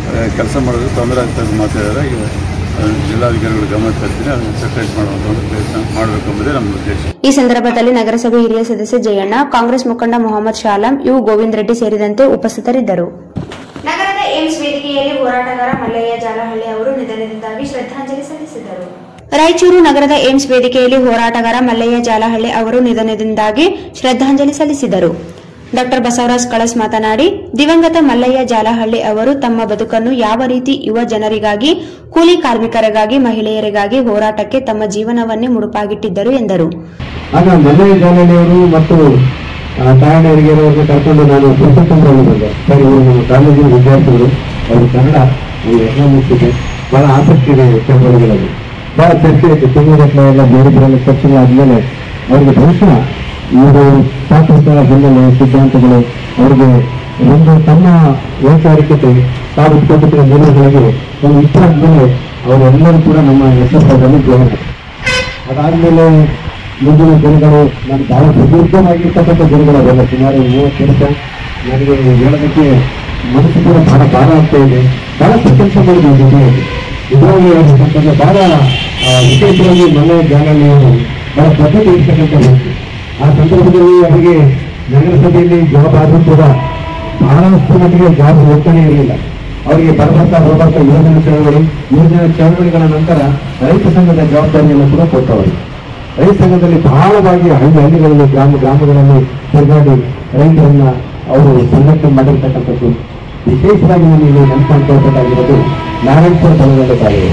ಕೆಲಸ ಮಾಡೋದು ತೊಂದರೆ ಆಗ್ತದೆ ಮಾತಾಡಿದ್ರೆ ಈಗ ಆ, ಜಿಲ್ಲಾಧಿಕಾರಿಗಳು ಗಮನ ತರ್ತೀನಿ ಅದನ್ನು ಸೆಪರೇಟ್ ಮಾಡುವಂಥ ಒಂದು ಪ್ರಯತ್ನ ಮಾಡಬೇಕು ಎಂಬುದೇ ನಮ್ಮ ಉದ್ದೇಶ ಈ ಸಂದರ್ಭದಲ್ಲಿ ನಗರಸಭೆ ಹಿರಿಯ ಸದಸ್ಯ ಜಯಣ್ಣ ಕಾಂಗ್ರೆಸ್ ಮುಖಂಡ ಮೊಹಮ್ಮದ್ ಶಾಲಂ ಯು ಗೋವಿಂದ್ ರೆಡ್ಡಿ ಸೇರಿದಂತೆ ಉಪಸ್ಥಿತರಿದ್ದರು ನಗರದ ಏಮ್ಸ್ ವೇದಿಕೆಯಲ್ಲಿ ಹೋರಾಟಗಾರ ಮಲ್ಲಯ್ಯ ಜಾಲಹಳ್ಳಿ ಅವರು ನಿಧನದಿಂದಾಗಿ ಶ್ರದ್ಧಾಂಜಲಿ ಸಲ್ಲಿಸಿದರು ರಾಯಚೂರು ನಗರದ ಏಮ್ಸ್ ವೇದಿಕೆಯಲ್ಲಿ ಹೋರಾಟಗಾರ ಮಲ್ಲಯ್ಯ ಜಾಲಹಳ್ಳಿ ಅವರು ನಿಧನದಿಂದಾಗಿ ಶ್ರದ್ಧಾಂಜಲಿ ಸಲ್ಲಿಸಿದರು ಡಾಕ್ಟರ್ ಬಸವರಾಜ್ ಕಳಸ್ ಮಾತನಾಡಿ ದಿವಂಗತ ಮಲ್ಲಯ್ಯ ಜಾಲಹಳ್ಳಿ ಅವರು ತಮ್ಮ ಬದುಕನ್ನು ಯಾವ ರೀತಿ ಯುವ ಜನರಿಗಾಗಿ ಕೂಲಿ ಕಾರ್ಮಿಕರಿಗಾಗಿ ಮಹಿಳೆಯರಿಗಾಗಿ ಹೋರಾಟಕ್ಕೆ ತಮ್ಮ ಜೀವನವನ್ನೇ ಮುಡುಪಾಗಿಟ್ಟಿದ್ದರು ಎಂದರು ಆಗ ಮಲ್ಲಯ್ಯ ಜಾಲಹಳ್ಳಿಯವರು ಮತ್ತು ತಾಯಣ್ಣವರಿಗೆ ಅವ್ರನ್ನ ಕರ್ಕೊಂಡು ನಾನು ಪ್ರಸಕ್ತಂದ್ರಲ್ಲಿ ಬಂದೆ ಸರ್ ಇವರು ನಮ್ಮ ಕಾಲೇಜಿನ ವಿದ್ಯಾರ್ಥಿಗಳು ಅವರು ಕನ್ನಡ ಅವರು ಎಕನಾಮಿಕ್ಸ್ ಇದೆ ಬಹಳ ಆಸಕ್ತಿ ಇದೆ ಚಳವಳಿಗಳಲ್ಲಿ ಬಹಳ ಚರ್ಚೆ ಆಯಿತು ತಿಂಗಳ ಎಲ್ಲ ಬೇರೆ ಬೇರೆ ಚರ್ಚೆಗಳಾದ್ಮೇಲೆ ಅವ್ರಿಗೆ ಬಹುಶಃ ಇವರು ಸ್ವಾತಂತ್ರ್ಯ ಹಿನ್ನೆಲೆ ಸಿದ್ಧಾಂತಗಳು ಅವ್ರಿಗೆ ಒಂದು ತಮ್ಮ ವೈಚಾರಿಕತೆ ತಾವು ಇಟ್ಕೊಂಡಿರುವ ಮೂಲಗಳಿಗೆ ಒಂದು ಇಷ್ಟ ಆದ್ಮೇಲೆ ಅವರೆಲ್ಲರೂ ಕೂಡ ನಮ್ಮ ಎಸ್ ಎಸ್ ಅವರಲ್ಲಿ ಜಾಯಿನ್ ಅದಾದ್ಮೇಲೆ ಮುಂದಿನ ದಿನಗಳು ನಾನು ಬಹಳ ಸುದೀರ್ಘವಾಗಿರ್ತಕ್ಕಂಥ ದಿನಗಳು ಅದೆಲ್ಲ ಸುಮಾರು ಮೂವತ್ತು ವರ್ಷ ನನಗೆ ಹೇಳೋದಕ್ಕೆ ಮನಸ್ಸು ಕೂಡ ಬಹಳ ಭಾರ ಆಗ್ತಾ ಇದೆ ಬಹಳಷ್ಟು ಕೆಲಸ ಮಾಡಿದ್ವಿ ಜೊತೆಯಾಗಿ ಇದರಲ್ಲಿ ಹೇಳ್ಬೇಕಂತಂದ್ರೆ ಬಹಳ ಆ, ವಿಶೇಷವಾಗಿ ಮನೆ ಜಾಗರಣೆಯನ್ನು ಬಹಳ ಪದ್ಧತಿ ಇರ್ತಕ್ಕಂಥ ವ್ಯಕ್ತಿ ಆ ಸಂದರ್ಭದಲ್ಲಿ ಅವರಿಗೆ ನಗರಸಭೆಯಲ್ಲಿ ಜಾಬ್ ಆದರೂ ಕೂಡ ಬಹಳಷ್ಟು ಮಟ್ಟಿಗೆ ಜಾಬ್ ಹೋಗ್ತಾನೆ ಇರಲಿಲ್ಲ ಅವರಿಗೆ ಬರ್ಬರ್ತಾ ಬರ್ಬರ್ತಾ ಯೋಜನೆ ಚಳವಳಿ ಯೋಜನೆ ಚಳವಳಿಗಳ ನಂತರ ರೈತ ಸಂಘದ ಜವಾಬ್ದಾರಿಯನ್ನು ಕೂಡ ಕೊಟ್ಟವರು ರೈತ ಸಂಘದಲ್ಲಿ ಬಹಳವಾಗಿ ಹಳ್ಳಿ ಹಳ್ಳಿಗಳಲ್ಲಿ ಗ್ರಾಮ ಗ್ರಾಮಗಳಲ್ಲಿ ತಿರುಗಾಡಿ ರೈತರನ್ನ ಅವರು ಸಂಘಟನೆ ಮಾಡಿರ್ತಕ್ಕಂಥದ್ದು ವಿಶೇಷವಾಗಿ ನಾನು ಇಲ್ಲಿ ನೆನಪಾಡ್ಕೊಳ್ಬೇಕಾಗಿರೋದು ನಾರಾಯಣಪುರ ಬಲಗಡೆ ತಾಲೂಕು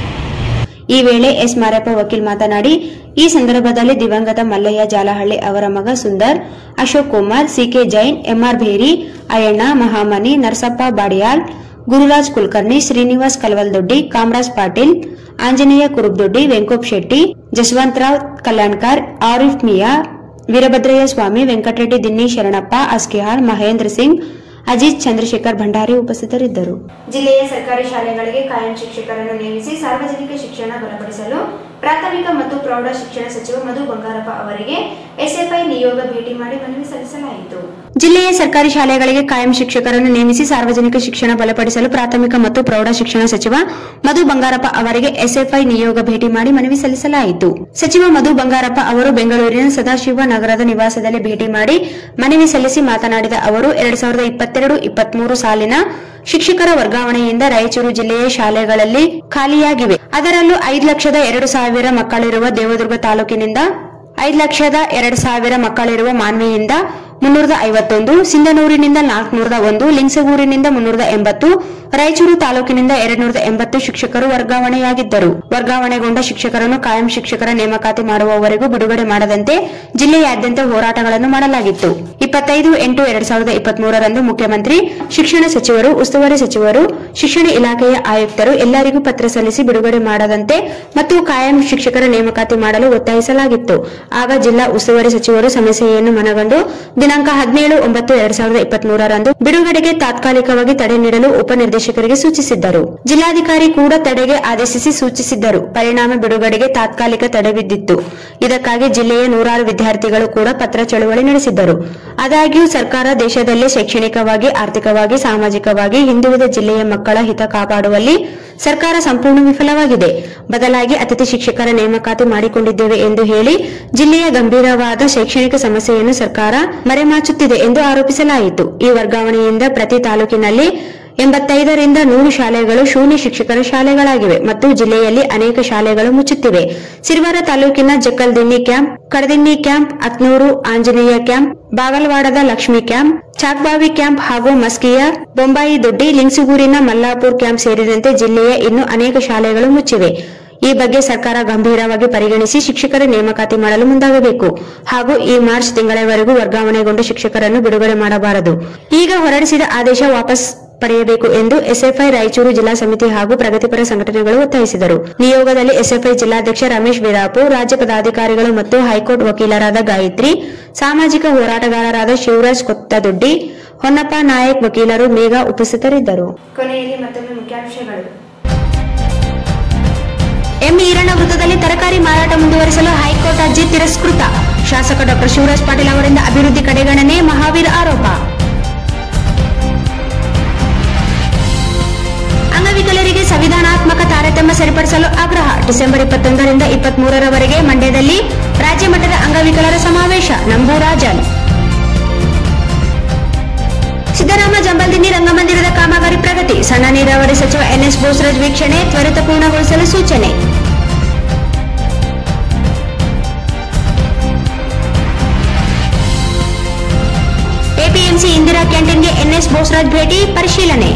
ಈ ವೇಳೆ ಎಸ್ ಮಾರಪ್ಪ ವಕೀಲ್ ಮಾತನಾಡಿ ಈ ಸಂದರ್ಭದಲ್ಲಿ ದಿವಂಗತ ಮಲ್ಲಯ್ಯ ಜಾಲಹಳ್ಳಿ ಅವರ ಮಗ ಸುಂದರ್ ಅಶೋಕ್ ಕುಮಾರ್ ಸಿಕೆ ಜೈನ್ ಎಂಆರ್ ಭೇರಿ ಅಯ್ಯಣ್ಣ ಮಹಾಮನಿ ನರಸಪ್ಪ ಬಾಡಿಯಾಲ್ ಗುರುರಾಜ್ ಕುಲಕರ್ಣಿ ಶ್ರೀನಿವಾಸ್ ಕಲ್ವಲ್ದೊಡ್ಡಿ ಕಾಮರಾಜ್ ಪಾಟೀಲ್ ಆಂಜನೇಯ ಕುರುಬ್ದೊಡ್ಡಿ ವೆಂಕೋಪ್ ಶೆಟ್ಟಿ ಜಸವಂತರಾವ್ ಕಲ್ಯಾಣ್ಕರ್ ಆರಿಫ್ ಮಿಯಾ ವೀರಭದ್ರಯ್ಯ ಸ್ವಾಮಿ ವೆಂಕಟರೆಡ್ಡಿ ದಿನ್ನಿ ಶರಣಪ್ಪ ಅಸ್ಕಿಹಾರ್ ಮಹೇಂದ್ರ ಸಿಂಗ್ ಅಜಿತ್ ಚಂದ್ರಶೇಖರ್ ಭಂಡಾರಿ ಉಪಸ್ಥಿತರಿದ್ದರು ಜಿಲ್ಲೆಯ ಸರ್ಕಾರಿ ಶಾಲೆಗಳಿಗೆ ಕಾಯಂ ಶಿಕ್ಷಕರನ್ನು ನೇಮಿಸಿ ಸಾರ್ವಜನಿಕ ಶಿಕ್ಷಣ ಬಲಪಡಿಸಲು ಪ್ರಾಥಮಿಕ ಮತ್ತು ಪ್ರೌಢ ಶಿಕ್ಷಣ ಸಚಿವ ಮಧು ಬಂಗಾರಪ್ಪ ಅವರಿಗೆ ಎಸ್ಎಫ್ಐ ನಿಯೋಗ ಭೇಟಿ ಮಾಡಿ ಮನವಿ ಸಲ್ಲಿಸಲಾಯಿತು ಜಿಲ್ಲೆಯ ಸರ್ಕಾರಿ ಶಾಲೆಗಳಿಗೆ ಕಾಯಂ ಶಿಕ್ಷಕರನ್ನು ನೇಮಿಸಿ ಸಾರ್ವಜನಿಕ ಶಿಕ್ಷಣ ಬಲಪಡಿಸಲು ಪ್ರಾಥಮಿಕ ಮತ್ತು ಪ್ರೌಢ ಶಿಕ್ಷಣ ಸಚಿವ ಮಧು ಬಂಗಾರಪ್ಪ ಅವರಿಗೆ ಎಸ್ಎಫ್ಐ ನಿಯೋಗ ಭೇಟಿ ಮಾಡಿ ಮನವಿ ಸಲ್ಲಿಸಲಾಯಿತು ಸಚಿವ ಮಧು ಬಂಗಾರಪ್ಪ ಅವರು ಬೆಂಗಳೂರಿನ ಸದಾಶಿವ ನಗರದ ನಿವಾಸದಲ್ಲಿ ಭೇಟಿ ಮಾಡಿ ಮನವಿ ಸಲ್ಲಿಸಿ ಮಾತನಾಡಿದ ಅವರು ಎರಡ್ ಸಾವಿರದ ಇಪ್ಪತ್ತೆರಡು ಇಪ್ಪತ್ಮೂರು ಸಾಲಿನ ಶಿಕ್ಷಕರ ವರ್ಗಾವಣೆಯಿಂದ ರಾಯಚೂರು ಜಿಲ್ಲೆಯ ಶಾಲೆಗಳಲ್ಲಿ ಖಾಲಿಯಾಗಿವೆ ಅದರಲ್ಲೂ ಐದು ಲಕ್ಷದ ಎರಡು ಸಾವಿರ ಮಕ್ಕಳಿರುವ ದೇವದುರ್ಗ ತಾಲೂಕಿನಿಂದ ಐದು ಲಕ್ಷದ ಎರಡು ಸಾವಿರ ಮಕ್ಕಳಿರುವ ಮಾನ್ವಿಯಿಂದ ಮುನ್ನೂರದ ಐವತ್ತೊಂದು ಸಿಂಧನೂರಿನಿಂದ ನಾಲ್ಕುನೂರದ ಒಂದು ಲಿಂಗಸಗೂರಿನಿಂದ ಮುನ್ನೂರದ ಎಂಬತ್ತು ರಾಯಚೂರು ತಾಲೂಕಿನಿಂದ ಎರಡ್ನೂರದ ಎಂಬತ್ತು ಶಿಕ್ಷಕರು ವರ್ಗಾವಣೆಯಾಗಿದ್ದರು ವರ್ಗಾವಣೆಗೊಂಡ ಶಿಕ್ಷಕರನ್ನು ಕಾಯಂ ಶಿಕ್ಷಕರ ನೇಮಕಾತಿ ಮಾಡುವವರೆಗೂ ಬಿಡುಗಡೆ ಮಾಡದಂತೆ ಜಿಲ್ಲೆಯಾದ್ಯಂತ ಹೋರಾಟಗಳನ್ನು ಮಾಡಲಾಗಿತ್ತು ಇಪ್ಪತ್ತೈದು ಎಂಟು ಎರಡ್ ಸಾವಿರದ ಇಪ್ಪತ್ಮೂರರಂದು ಮುಖ್ಯಮಂತ್ರಿ ಶಿಕ್ಷಣ ಸಚಿವರು ಉಸ್ತುವಾರಿ ಸಚಿವರು ಶಿಕ್ಷಣ ಇಲಾಖೆಯ ಆಯುಕ್ತರು ಎಲ್ಲರಿಗೂ ಪತ್ರ ಸಲ್ಲಿಸಿ ಬಿಡುಗಡೆ ಮಾಡದಂತೆ ಮತ್ತು ಕಾಯಂ ಶಿಕ್ಷಕರ ನೇಮಕಾತಿ ಮಾಡಲು ಒತ್ತಾಯಿಸಲಾಗಿತ್ತು ಆಗ ಜಿಲ್ಲಾ ಉಸ್ತುವಾರಿ ಸಚಿವರು ಸಮಸ್ಯೆಯನ್ನು ಮನಗಂಡು ದಿನಾಂಕ ಹದಿನೇಳು ಒಂಬತ್ತು ಎರಡ್ ಸಾವಿರದ ಇಪ್ಪತ್ಮೂರರಂದು ಬಿಡುಗಡೆಗೆ ತಾತ್ಕಾಲಿಕವಾಗಿ ತಡೆ ನೀಡಲು ಉಪನಿರ್ದೇಶಕರಿಗೆ ಸೂಚಿಸಿದ್ದರು ಜಿಲ್ಲಾಧಿಕಾರಿ ಕೂಡ ತಡೆಗೆ ಆದೇಶಿಸಿ ಸೂಚಿಸಿದ್ದರು ಪರಿಣಾಮ ಬಿಡುಗಡೆಗೆ ತಾತ್ಕಾಲಿಕ ತಡೆ ಬಿದ್ದಿತ್ತು ಇದಕ್ಕಾಗಿ ಜಿಲ್ಲೆಯ ನೂರಾರು ವಿದ್ಯಾರ್ಥಿಗಳು ಕೂಡ ಪತ್ರ ಚಳುವಳಿ ನಡೆಸಿದ್ದರು ಆದಾಗ್ಯೂ ಸರ್ಕಾರ ದೇಶದಲ್ಲೇ ಶೈಕ್ಷಣಿಕವಾಗಿ ಆರ್ಥಿಕವಾಗಿ ಸಾಮಾಜಿಕವಾಗಿ ಹಿಂದುಳಿದ ಜಿಲ್ಲೆಯ ಮಕ್ಕಳ ಹಿತ ಕಾಪಾಡುವಲ್ಲಿ ಸರ್ಕಾರ ಸಂಪೂರ್ಣ ವಿಫಲವಾಗಿದೆ ಬದಲಾಗಿ ಅತಿಥಿ ಶಿಕ್ಷಕರ ನೇಮಕಾತಿ ಮಾಡಿಕೊಂಡಿದ್ದೇವೆ ಎಂದು ಹೇಳಿ ಜಿಲ್ಲೆಯ ಗಂಭೀರವಾದ ಶೈಕ್ಷಣಿಕ ಸಮಸ್ಯೆಯನ್ನು ಸರ್ಕಾರ ಮರೆಮಾಚುತ್ತಿದೆ ಎಂದು ಆರೋಪಿಸಲಾಯಿತು ಈ ವರ್ಗಾವಣೆಯಿಂದ ಪ್ರತಿ ತಾಲೂಕಿನಲ್ಲಿ ಎಂಬತ್ತೈದರಿಂದ ನೂರು ಶಾಲೆಗಳು ಶೂನ್ಯ ಶಿಕ್ಷಕರ ಶಾಲೆಗಳಾಗಿವೆ ಮತ್ತು ಜಿಲ್ಲೆಯಲ್ಲಿ ಅನೇಕ ಶಾಲೆಗಳು ಮುಚ್ಚುತ್ತಿವೆ ಸಿರಿವಾರ ತಾಲೂಕಿನ Jakkaldinni camp Kadadinni camp Atnur Anjaneya camp ಬಾಗಲವಾಡದ ಲಕ್ಷ್ಮಿ ಕ್ಯಾಂಪ್ ಚಾಕ್ಬಾವಿ ಕ್ಯಾಂಪ್ ಹಾಗೂ ಮಸ್ಕಿಯ ಬೊಂಬಾಯಿ ದೊಡ್ಡಿ ಲಿಂಗ್ಸುಗೂರಿನ ಮಲ್ಲಾಪುರ್ ಕ್ಯಾಂಪ್ ಸೇರಿದಂತೆ ಜಿಲ್ಲೆಯ ಇನ್ನೂ ಅನೇಕ ಶಾಲೆಗಳು ಮುಚ್ಚಿವೆ ಈ ಬಗ್ಗೆ ಸರ್ಕಾರ ಗಂಭೀರವಾಗಿ ಪರಿಗಣಿಸಿ ಶಿಕ್ಷಕರ ನೇಮಕಾತಿ ಮಾಡಲು ಮುಂದಾಗಬೇಕು ಹಾಗೂ ಈ ಮಾರ್ಚ್ ತಿಂಗಳವರೆಗೂ ವರ್ಗಾವಣೆಗೊಂಡ ಶಿಕ್ಷಕರನ್ನು ಬಿಡುಗಡೆ ಮಾಡಬಾರದು ಈಗ ಹೊರಡಿಸಿದ ಆದೇಶ ವಾಪಸ್ ಪಡೆಯಬೇಕು ಎಂದು ಎಸ್ಎಫ್ಐ ರಾಯಚೂರು ಜಿಲ್ಲಾ ಸಮಿತಿ ಹಾಗೂ ಪ್ರಗತಿಪರ ಸಂಘಟನೆಗಳು ಒತ್ತಾಯಿಸಿದರು ನಿಯೋಗದಲ್ಲಿ ಎಸ್ಎಫ್ಐ ಜಿಲ್ಲಾಧ್ಯಕ್ಷ ರಮೇಶ್ ವೀರಾಪುರ್ ರಾಜ್ಯ ಪದಾಧಿಕಾರಿಗಳು ಮತ್ತು ಹೈಕೋರ್ಟ್ ವಕೀಲರಾದ ಗಾಯತ್ರಿ ಸಾಮಾಜಿಕ ಹೋರಾಟಗಾರರಾದ ಶಿವರಾಜ್ ಕೊತ್ತದೊಡ್ಡಿ ಹೊನ್ನಪ್ಪ ನಾಯಕ್ ವಕೀಲರು ಮೇಘ ಉಪಸ್ಥಿತರಿದ್ದರು ಕೊನೆಯಲ್ಲಿ ಮತ್ತೊಮ್ಮೆ ಮುಖ್ಯಾಂಶಗಳು ಎಂ ಈರಣ್ಣ ವೃತ್ತದಲ್ಲಿ ತರಕಾರಿ ಮಾರಾಟ ಮುಂದುವರಿಸಲು ಹೈಕೋರ್ಟ್ ಅರ್ಜಿ ತಿರಸ್ಕೃತ ಶಾಸಕ ಡಾಕ್ಟರ್ ಶಿವರಾಜ್ ಪಾಟೀಲ್ ಅವರಿಂದ ಅಭಿವೃದ್ಧಿ ಕಡೆಗಣನೆ ಮಹಾವೀರ್ ಆರೋಪ ಕ್ರಮ ಸರಿಪಡಿಸಲು ಆಗ್ರಹ ಡಿಸೆಂಬರ್ ಇಪ್ಪತ್ತೊಂದರಿಂದ ಇಪ್ಪತ್ಮೂರರವರೆಗೆ ಮಂಡ್ಯದಲ್ಲಿ ರಾಜ್ಯ ಮಟ್ಟದ ಅಂಗವಿಕಲರ ಸಮಾವೇಶ ನಂಬೂರಾಜನ್ ಸಿದ್ದರಾಮ ಜಂಬಲ್ದಿನ್ನಿ ರಂಗಮಂದಿರದ ಕಾಮಗಾರಿ ಪ್ರಗತಿ ಸಣ್ಣ ನೀರಾವರಿ ಸಚಿವ ಎನ್ಎಸ್ ಬೋಸರಾಜ್ ವೀಕ್ಷಣೆ ತ್ವರಿತ ಪೂರ್ಣಗೊಳಿಸಲು ಸೂಚನೆ ಎಪಿಎಂಸಿ ಇಂದಿರಾ ಕ್ಯಾಂಟೀನ್ಗೆ ಎನ್ಎಸ್ ಬೋಸರಾಜ್ ಭೇಟಿ ಪರಿಶೀಲನೆ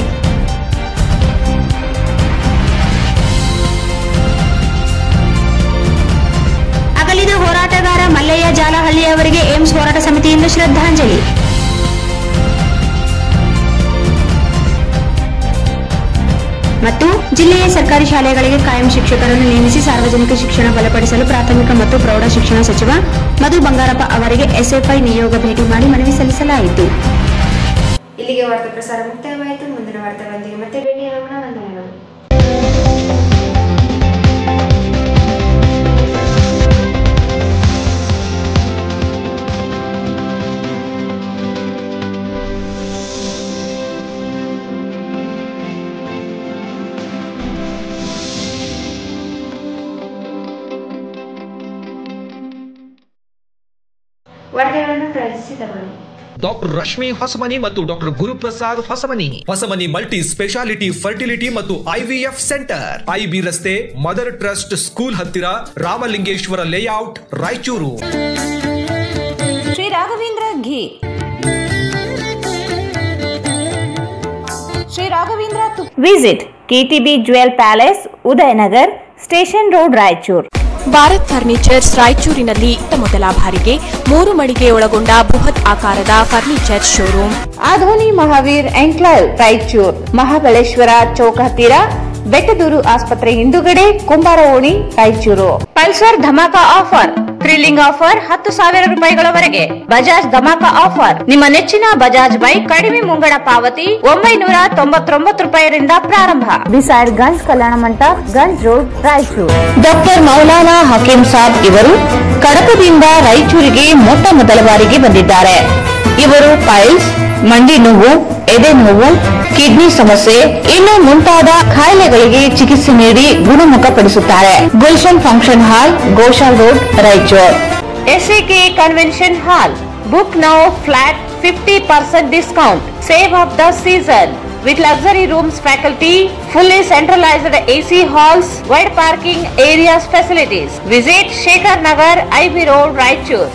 ಅಗಲಿದ ಹೋರಾಟಗಾರ ಮಲ್ಲಯ್ಯ ಜಾಲಹಳ್ಳಿ ಅವರಿಗೆ ಏಮ್ಸ್ ಹೋರಾಟ ಸಮಿತಿಯಿಂದ ಶ್ರದ್ಧಾಂಜಲಿ ಮತ್ತು ಜಿಲ್ಲೆಯ ಸರ್ಕಾರಿ ಶಾಲೆಗಳಿಗೆ ಕಾಯಂ ಶಿಕ್ಷಕರನ್ನು ನೇಮಿಸಿ ಸಾರ್ವಜನಿಕ ಶಿಕ್ಷಣ ಬಲಪಡಿಸಲು ಪ್ರಾಥಮಿಕ ಮತ್ತು ಪ್ರೌಢ ಶಿಕ್ಷಣ ಸಚಿವ ಮಧು ಬಂಗಾರಪ್ಪ ಅವರಿಗೆ ಎಸ್ಎಫ್ಐ ನಿಯೋಗ ಭೇಟಿ ಮಾಡಿ ಮನವಿ ಸಲ್ಲಿಸಲಾಯಿತು ಇಲ್ಲಿಗೆ ವಾರ್ತಾ ಪ್ರಸಾರ ಮುಕ್ತಾಯವಾಯಿತು ಮುಂದಿನ ವಾರ್ತೆಗಳೊಂದಿಗೆ ಮತ್ತೆ ಭೇಟಿಯಾಗೋಣ ವಂದನೆಗಳು ವಾರ್ತೆಗಳನ್ನು ಪ್ರವೇಶಿಸಿದವರು ಡಾಕ್ಟರ್ ರಶ್ಮಿ ಹೊಸಮನಿ ಮತ್ತು doctor Guruprasad Hosamani Hosamani multi speciality fertility ಮತ್ತು ಐವಿಎಫ್ ಸೆಂಟರ್ ಐಬಿ ರಸ್ತೆ ಮದರ್ ಟ್ರಸ್ಟ್ ಸ್ಕೂಲ್ ಹತ್ತಿರ Ramalingeshwara layout Raichur Shri Raghavendra ghee Shri Raghavendra visit KTB jewel palace Udaynagar station road Raichur Bharat furnitures ರಾಯಚೂರಿನಲ್ಲಿ ಇತ್ತ ಮೊದಲ ಬಾರಿಗೆ ಮೂರು ಮಳಿಗೆ ಒಳಗೊಂಡ ಬೃಹತ್ ಆಕಾರದ furniture showroom Adoni Mahaveer enclave Raichur Mahabaleshwara Chowk ಹತ್ತಿರ ಬೆಟ್ಟದೂರು ಆಸ್ಪತ್ರೆ ಹಿಂದುಗಡೆ ಕುಂಬಾರ ಓಣಿ Raichur Pulsar dhamaka offer thrilling offer ಹತ್ತು ಸಾವಿರ ರೂಪಾಯಿಗಳವರೆಗೆ ಬಜಾಜ್ ಧಮಾಕ ಆಫರ್ ನಿಮ್ಮ ನೆಚ್ಚಿನ ಬಜಾಜ್ ಬೈಕ್ ಕಡಿಮೆ ಮುಂಗಡ ಪಾವತಿ ಒಂಬೈನೂರ ತೊಂಬತ್ತೊಂಬತ್ತು ರೂಪಾಯಿರಿಂದ ಪ್ರಾರಂಭ ಬಿಸೈಡ್ ಗಂಜ್ ಕಲ್ಯಾಣ ಮಂಟಪ ಗಂಜ್ ರೋಡ್ ರಾಯಚೂರು ಡಾಕ್ಟರ್ ಮೌಲಾನಾ ಹಕೀಂ ಸಾಬ್ ಇವರು ಕಡಪದಿಂದ ರಾಯಚೂರಿಗೆ ಮೊಟ್ಟ ಮೊದಲ ಬಾರಿಗೆ ಬಂದಿದ್ದಾರೆ ಇವರು ಪೈಲ್ಸ್ ಮಂಡಿ ನೋವು ಎದೆ ನೋವು ಕಿಡ್ನಿ ಸಮಸ್ಯೆ ಇನ್ನು ಮುಂತಾದ ಕಾಯಿಲೆಗಳಿಗೆ ಚಿಕಿತ್ಸೆ ನೀಡಿ ಗುಣಮುಖಪಡಿಸುತ್ತಾರೆ Gulshan function hall Goshal road Raichur SAK convention hall book now flat fifty percent discount save of the season with luxury rooms faculty, fully centralized AC halls, wide parking areas facilities. Visit Shekhar Nagar, IB Road, Raichur.